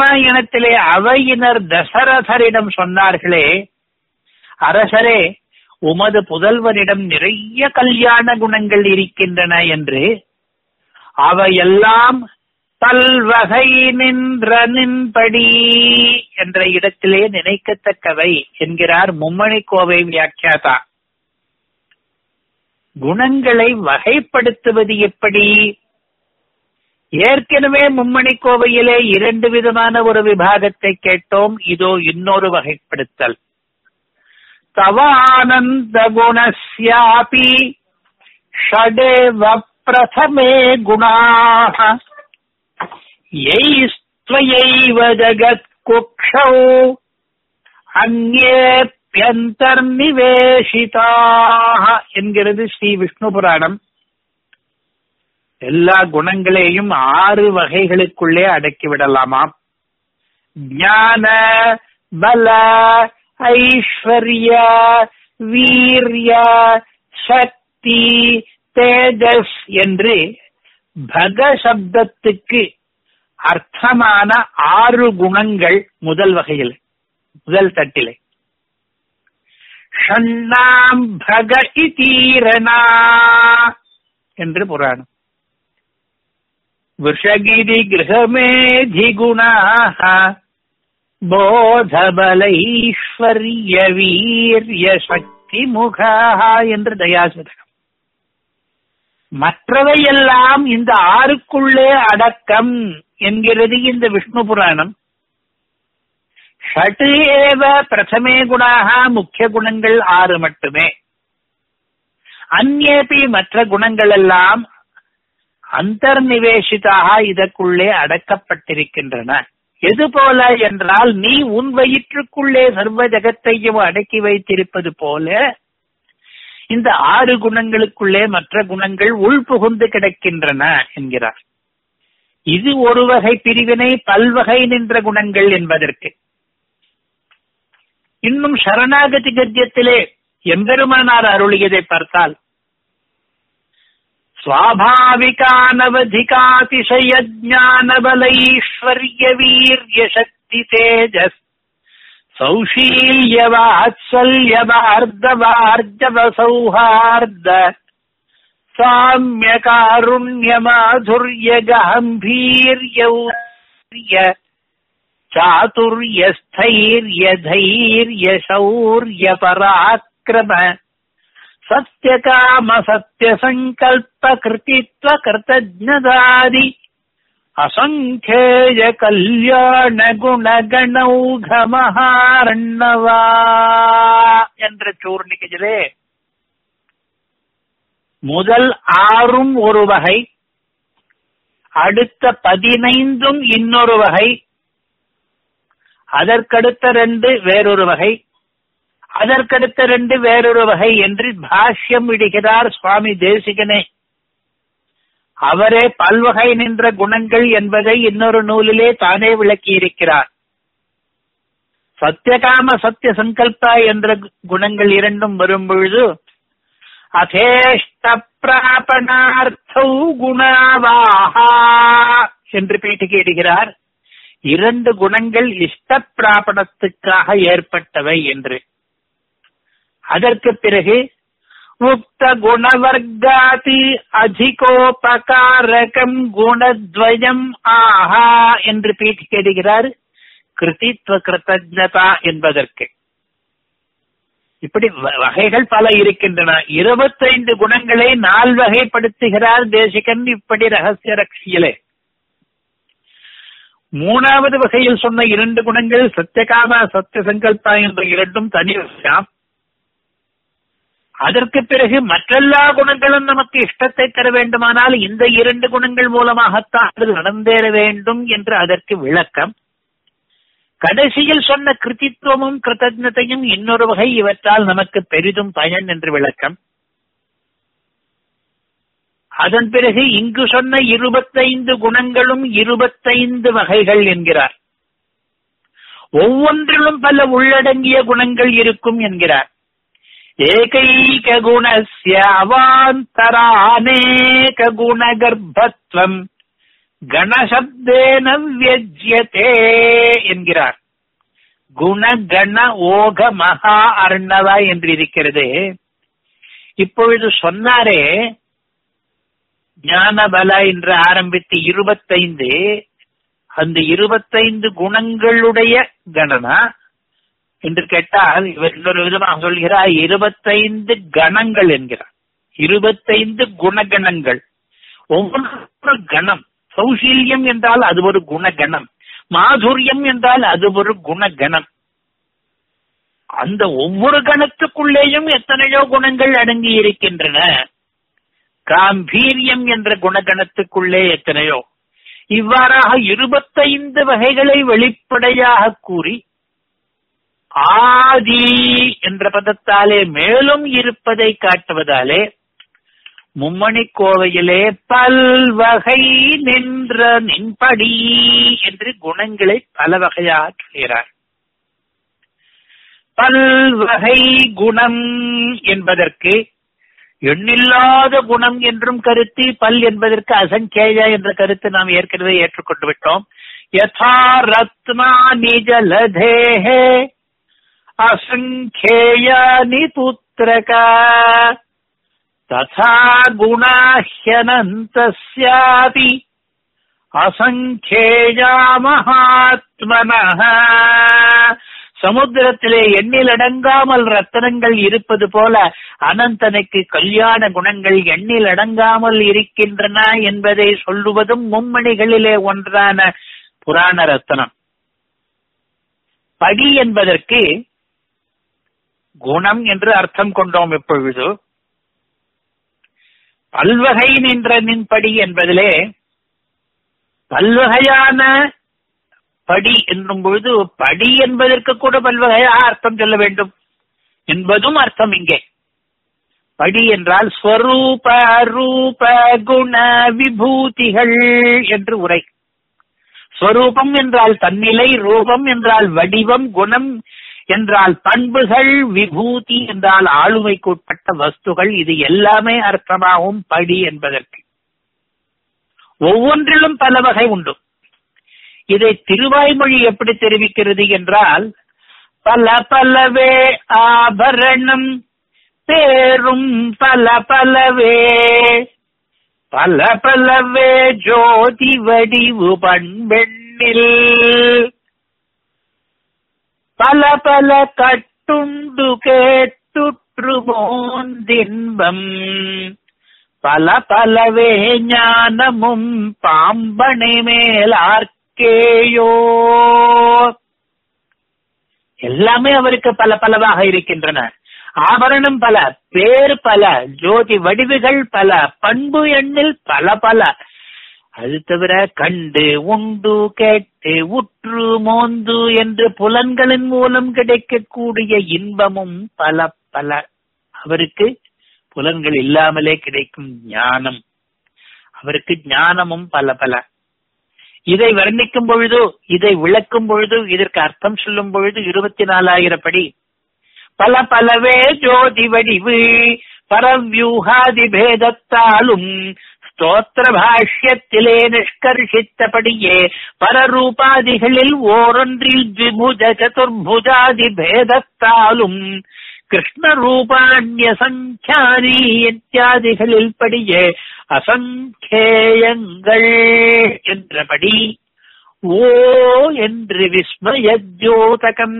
ராமாயணத்திலே அவையினர் தசரதரிடம் சொன்னார்களே அரசரே உமது புதல்வனிடம் நிறைய கல்யாண குணங்கள் இருக்கின்றன என்று அவையெல்லாம் பல்வகை நின்ற நின்படி என்ற இடத்திலே நினைக்கத்தக்கவை என்கிறார் மும்மணி கோவை வியாக்கியாதா குணங்களை வகைப்படுத்துவது எப்படி ஏற்கனவே மும்மணி கோவையிலே இரண்டு விதமான ஒரு விபாகத்தை கேட்டோம் இதோ இன்னொரு வகைப்படுத்தல் தவானந்த குணஸ்யாபி ஷடேவ பிரதமே குணாः यैस्त्वयैव जगत्कुक्षौ அந்நேப்பியந்தர்நிவேஷிதாக என்கிறது ஸ்ரீ விஷ்ணு புராணம் எல்லா குணங்களையும் ஆறு வகைகளுக்குள்ளே அடக்கி விடலாமாம் ஞான பல ஐஸ்வர்ய வீரிய சக்தி தேஜஸ் என்று பக சப்தத்துக்கு அர்த்தமான ஆறு குணங்கள் முதல் வகையில் முதல் தட்டிலே ஷண்ணாம் பக இதீரணா என்று புராணம் விஷகிரி கிரகமேதி குணாக போதபலைஸ்வர்ய வீரிய சக்தி முகா என்று தயாசுதகம் மற்றவையெல்லாம் இந்த ஆறுக்குள்ளே அடக்கம் என்கிறது இந்த விஷ்ணு புராணம் ஷட்டு ஏவ பிரதமே குணாக முக்கிய குணங்கள் ஆறு மட்டுமே அந்நேபி மற்ற குணங்கள் எல்லாம் அந்தர்நிவேசிதாக இதற்குள்ளே அடக்கப்பட்டிருக்கின்றன எது போல என்றால் நீ உன் வயிற்றுக்குள்ளே சர்வ ஜகத்தையும் அடக்கி வைத்திருப்பது போல இந்த ஆறு குணங்களுக்குள்ளே மற்ற குணங்கள் உள்புகுந்து கிடக்கின்றன என்கிறார் இது ஒரு வகை பிரிவினை பல்வகை நின்ற குணங்கள் என்பதற்கு இன்னும் சரணாகதி கத்தியத்திலே எம்பெருமானார் அருளியதை பார்த்தால் स्वाभाविकानवधिकातिशय ज्ञानबलैश्वर्य वीर्य शक्ति तेजस् सौशील्यवात्सल्यवार्दवार्जव सौहार्द साम्यकारुण्यमाधुर्य गाम्भीर्यौर्य चातुर्यस्थैर्य धैर्य शौर्य पराक्रम सत्यकाम सत्यसङ्कल्प कृतित्व कृतज्ञदादि அசங்கேய கல்யாண குணகணௌகமஹாரண்ணவா என்ற சூர்ணிகையிலே முதல் ஆறும் ஒரு வகை அடுத்த பதினைந்தும் இன்னொரு வகை அதற்கடுத்த ரெண்டு வேறொரு வகை அதற்கடுத்த ரெண்டு வேறொரு வகை என்று பாஷ்யம் விடுகிறார் சுவாமி தேசிகனே அவரே பல்வகை நின்ற குணங்கள் என்பதை இன்னொரு நூலிலே தானே விளக்கியிருக்கிறார் சத்தியகாம சத்திய சங்கல்ப என்ற குணங்கள் இரண்டும் வரும் பொழுது அதேஷ்ட பிராபணார்த்தௌ குணாவாஹா என்று பீட்டுக்கிடுகிறார் இரண்டு குணங்கள் இஷ்ட பிராபணத்துக்காக ஏற்பட்டவை என்று அதற்கு பிறகு உக்த குணவர்க்காதி அதிகோபகாரகம் குணத்வயம் ஆஹா என்று பீட்டிக்கிடுகிறார் கிருதித்வ கிருத்தஜதா என்பதற்கு இப்படி வகைகள் பல இருக்கின்றன இருபத்தைந்து குணங்களை நால் வகைப்படுத்துகிறார் தேசிகன் இப்படி ரகசிய ரக்ஷியிலே மூணாவது வகையில் சொன்ன இரண்டு குணங்கள் சத்தியகாம சத்திய சங்கல்பா என்ற இரண்டும் தனி விஷயம் அதற்கு பிறகு மற்றெல்லா குணங்களும் நமக்கு இஷ்டத்தை தர வேண்டுமானால் இந்த இரண்டு குணங்கள் மூலமாகத்தான் அது நடந்தேற வேண்டும் என்று அதற்கு விளக்கம் கடைசியில் சொன்ன கிருத்தித்துவமும் கிருத்தஜத்தையும் இன்னொரு வகை இவற்றால் நமக்கு பெரிதும் பயன் என்று விளக்கம் அதன் பிறகு இங்கு சொன்ன இருபத்தைந்து குணங்களும் இருபத்தைந்து வகைகள் என்கிறார் ஒவ்வொன்றிலும் பல உள்ளடங்கிய குணங்கள் இருக்கும் என்கிறார் ஏகைக குணஸ்ய அவாந்தரானேக குணகர்ப்பத்வம் கணசப்தேன வியஜ்யதே என்கிறார் குணகண ஓக மகா அர்ணவா என்று இருக்கிறது இப்பொழுது சொன்னாரே ஞானபல என்று ஆரம்பித்து இருபத்தைந்து அந்த இருபத்தைந்து குணங்களுடைய கணனா என்று கேட்டால் இவர் இன்னொரு விதமாக சொல்கிறார் இருபத்தைந்து கணங்கள் என்கிறார் இருபத்தைந்து குணகணங்கள் ஒவ்வொரு கணம் சௌசீல்யம் என்றால் அது ஒரு குணகணம் மாதுரியம் என்றால் அது ஒரு குணகணம் அந்த ஒவ்வொரு கணத்துக்குள்ளேயும் எத்தனையோ குணங்கள் அடங்கி இருக்கின்றன காம்பீரியம் என்ற குணகணத்துக்குள்ளே எத்தனையோ இவ்வாறாக இருபத்தைந்து வகைகளை வெளிப்படையாக கூறி ஆதி என்ற பதத்தாலே மேலும் இருப்பதை காட்டுவதாலே மும்மணி கோவையிலே பல்வகை நின்ற நின்படி என்று குணங்களை பல வகையாக சொல்கிறார் பல்வகை குணம் என்பதற்கு எண்ணில்லாத குணம் என்றும் கருத்து பல் என்பதற்கு அசங்கேய என்ற கருத்து நாம் ஏற்கனவே ஏற்றுக்கொண்டு விட்டோம் யதா ரத்னா நிஜலதேஹே அசங்கேயானி புத்திரகா ததா குணாஹ்யனந்தஸ்யாபி அசங்கேயா மகாத்மனः சமுத்திரத்திலே எண்ணில் அடங்காமல் ரத்தனங்கள் இருப்பது போல அனந்தனுக்கு கல்யாண குணங்கள் எண்ணில் அடங்காமல் இருக்கின்றன என்பதை சொல்லுவதும் மும்மணிகளிலே ஒன்றான புராண ரத்தனம் படி என்பதற்கு குணம் என்று அர்த்தம் கொண்டோம் இப்பொழுது பல்வகை நின்ற நின்படி என்பதிலே பல்வகையான படி என்னும் பொழுது படி என்பதற்கு கூட பல்வகையா அர்த்தம் சொல்ல வேண்டும் என்பதும் அர்த்தம் இங்கே படி என்றால் ஸ்வரூப ரூப குண விபூதிகள் என்று உரை ஸ்வரூபம் என்றால் தன்னிலை ரூபம் என்றால் வடிவம் குணம் என்றால் பண்புகள் விபூதி என்றால் ஆளுமைக்கு உட்பட்ட வஸ்துகள் இது எல்லாமே அர்த்தமாகும் படி என்பதற்கு ஒவ்வொன்றிலும் பல வகை உண்டு இதை திருவாய்மொழி எப்படி தெரிவிக்கிறது என்றால் பல பலவே ஆபரணம் பேரும் பல பலவே பல பலவே ஜோதி வடிவு பண்பெண்ணில் பல பல கட்டுண்டு கேட்டுற்று மோந்தின்பம் பல பலவே ஞானமும் பாம்பனை மேலார்க்கேயோ எல்லாமே அவருக்கு பல பலவாக இருக்கின்றன ஆபரணம் பல பேர் பல ஜோதி வடிவுகள் பல பண்பு எண்ணில் பல பல அது தவிர கண்டு உண்டு கேட்டு உற்று மோந்து என்று புலன்களின் மூலம் கிடைக்கக்கூடிய இன்பமும் பல பல அவருக்கு புலன்கள் இல்லாமலே கிடைக்கும் ஞானம் அவருக்கு ஞானமும் பல பல இதை வர்ணிக்கும் பொழுது இதை விளக்கும் பொழுது இதற்கு அர்த்தம் சொல்லும் பொழுது இருபத்தி நாலாயிரம் படி பல பலவே ஜோதி வடிவு பரவியூகாதி பேதத்தாலும் ஸ்தோத்திர பாஷ்யத்திலே நிஷ்கர்ஷித்தபடியே பரரூபாதிகளில் ஓரொன்றில் த்விபுஜ சதுர்புஜாதி பேதத்தாலும் கிருஷ்ண ரூபாண்ய சங்கியானி இத்தியாதிகளில் படியே அசங்கேயங்கள் என்றபடி ஓ என்று விஸ்மயத்யோதகம்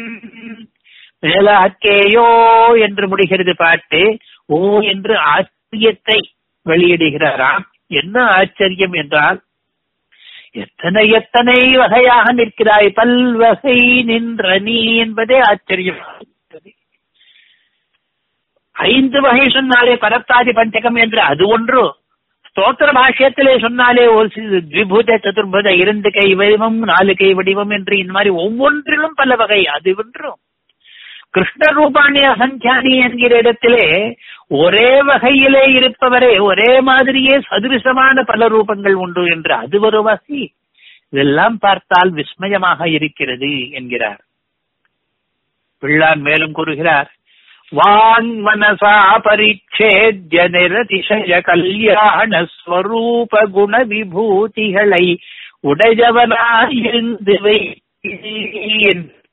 மேலாக்கேயோ என்று முடிகிறது பாட்டு ஓ என்று ஆச்சரியத்தை வெளியிடுகிறாராம் என்ன ஆச்சரியம் என்றால் எத்தனை எத்தனை வகையாக நிற்கிறாய் பல்வகை நின்ற நீ என்பதே ஆச்சரியம் ஐந்து வகை சொன்னாலே பரத்தாதி பஞ்சகம் என்று அது ஒன்று ஸ்தோத்திர பாஷ்யத்திலே சொன்னாலே ஒரு திபுத சதுர்புத இரண்டு கை வடிவம் நாலு கை வடிவம் என்று இந்த மாதிரி ஒவ்வொன்றிலும் பல வகை அது ஒன்றும் கிருஷ்ண ரூபாணி அசங்கியானி என்கிற இடத்திலே ஒரே வகையிலே இருப்பவரே ஒரே மாதிரியே சதுரிசமான பல ரூபங்கள் உண்டு என்று அது ஒரு வகை இதெல்லாம் பார்த்தால் விஸ்மயமாக இருக்கிறது என்கிறார் பிள்ளான் மேலும் கூறுகிறார் வாங் மனசா பரிச்சேத்ய நிரதிசய கல்யாண ஸ்வரூப குண விபூதிகளை உடையவனாயிருந்து வை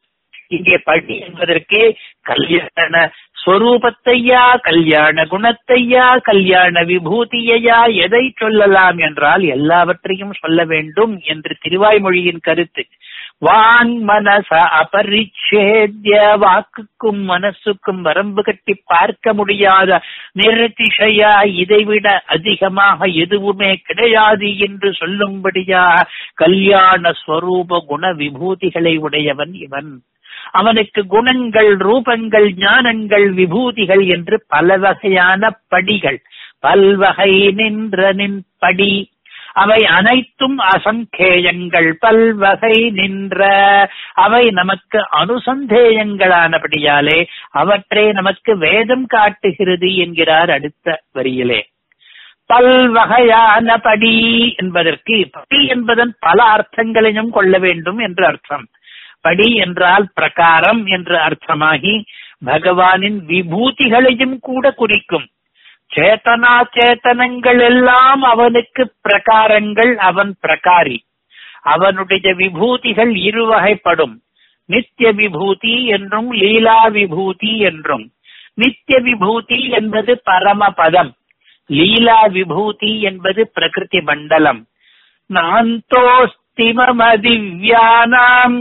இங்கே படி என்பதற்கு கல்யாண ஸ்வரூபத்தையா கல்யாண குணத்தையா கல்யாண விபூதியையா எதை சொல்லலாம் என்றால் எல்லாவற்றையும் சொல்ல வேண்டும் என்று திருவாய்மொழியின் கருத்து வாங் மனச அபரிச்சேத்ய வாக்குக்கும் மனசுக்கும் வரம்பு கட்டி பார்க்க முடியாத நிரதிசையா இதைவிட அதிகமாக எதுவுமே கிடையாது என்று சொல்லும்படியா கல்யாண ஸ்வரூப குண விபூதிகளை உடையவன் இவன் அவனுக்கு குணங்கள் ரூபங்கள் ஞானங்கள் விபூதிகள் என்று பல வகையான படிகள் பல்வகை நின்ற நின் படி அவை அனைத்தும் அசங்கேயங்கள் பல்வகை நின்ற அவை நமக்கு அனுசந்தேயங்களானபடியாலே அவற்றை நமக்கு வேதம் காட்டுகிறது என்கிறார் அடுத்த வரியிலே பல்வகையான படி என்பதற்கு படி என்பதன் பல அர்த்தங்களையும் கொள்ள வேண்டும் என்று அர்த்தம் படி என்றால் பிரகாரம் என்று அர்த்தமாகி பகவானின் விபூதிகளையும் கூட குறிக்கும் சேத்தனா சேத்தனங்கள் எல்லாம் அவனுக்கு பிரகாரங்கள் அவன் பிரகாரி அவனுடைய விபூதிகள் இருவகைப்படும் நித்திய விபூதி என்றும் லீலா விபூதி என்றும் நித்திய விபூதி என்பது பரமபதம் லீலா விபூதி என்பது பிரகிருதி மண்டலம் நாந்தோஸ்திமதிவ்யானாம்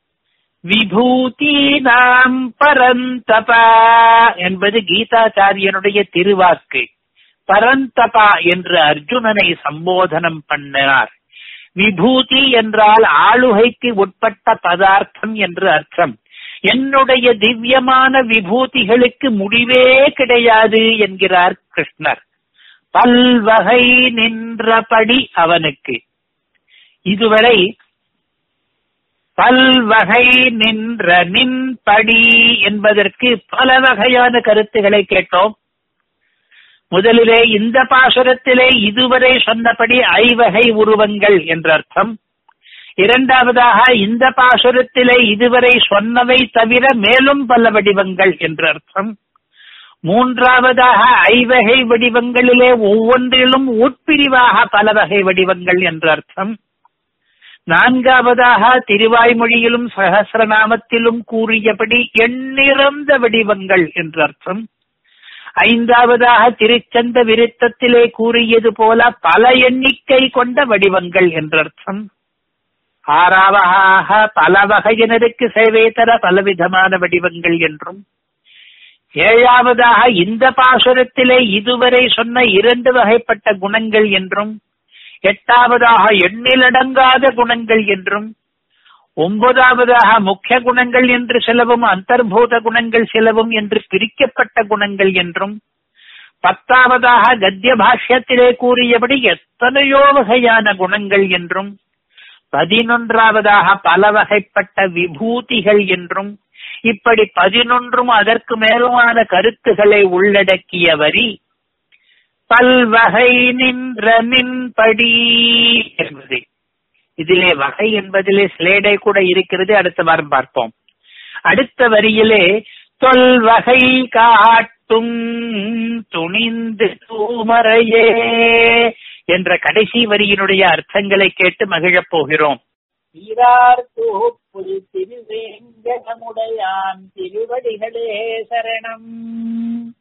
விபூதீனாம் பரந்தபா என்பது கீதாச்சாரியனுடைய திருவாக்கு பரந்தபா என்று அர்ஜுனனை சம்போதனம் பண்ணினார் விபூதி என்றால் ஆளுகைக்கு உட்பட்ட பதார்த்தம் என்று அர்த்தம் என்னுடைய திவ்யமான விபூதிகளுக்கு முடிவே கிடையாது என்கிறார் கிருஷ்ணர் பல்வகை நின்றபடி அவனுக்கு இதுவரை பல்வகை நின்ற நின்படி என்பதற்கு பல வகையான கருத்துக்களை கேட்டோம் முதலிலே இந்த பாசுரத்திலே இதுவரை சொன்னபடி ஐவகை உருவங்கள் என்ற அர்த்தம் இரண்டாவதாக இந்த பாசுரத்திலே இதுவரை சொன்னவை தவிர மேலும் பல வடிவங்கள் என்ற அர்த்தம் மூன்றாவதாக ஐவகை வடிவங்களிலே ஒவ்வொன்றிலும் உட்பிரிவாக பல வகை வடிவங்கள் என்ற அர்த்தம் நான்காவதாக திருவாய்மொழியிலும் சகசிரநாமத்திலும் கூறியபடி எண்ணிறந்த வடிவங்கள் என்று அர்த்தம் ஐந்தாவதாக திருச்சந்த விருத்தத்திலே கூறியது போல பல எண்ணிக்கை கொண்ட வடிவங்கள் என்றர்த்தம் ஆறாவதாக பல வகையினருக்கு சேவை தர பலவிதமான வடிவங்கள் என்றும் ஏழாவதாக இந்த பாசுரத்திலே இதுவரை சொன்ன இரண்டு வகைப்பட்ட குணங்கள் என்றும் எட்டாவதாக எண்ணிலடங்காத குணங்கள் என்றும் ஒன்பதாவதாக முக்கிய குணங்கள் என்று சிலவும் அந்தர்பூத குணங்கள் சிலவும் என்று பிரிக்கப்பட்ட குணங்கள் என்றும் பத்தாவதாக கத்திய பாஷ்யத்திலே கூறியபடி எத்தனையோ வகையான குணங்கள் என்றும் பதினொன்றாவதாக பல வகைப்பட்ட விபூதிகள் என்றும் இப்படி பதினொன்றும் அதற்கு மேலுமான கருத்துக்களை உள்ளடக்கிய வரி பல்வகை நின்ற நின்படி என்பது இதிலே வகை என்பதிலே ஸ்லேடை கூட இருக்கிறது அடுத்த வாரம் பார்ப்போம் அடுத்த வரியிலே தொல்வகை காட்டும் துணிந்து தூமறையே என்ற கடைசி வரியினுடைய அர்த்தங்களை கேட்டு மகிழப் போகிறோம்
சீரார் தூப்புல் திருவேங்கடமுடையான் திருவடிகளே சரணம்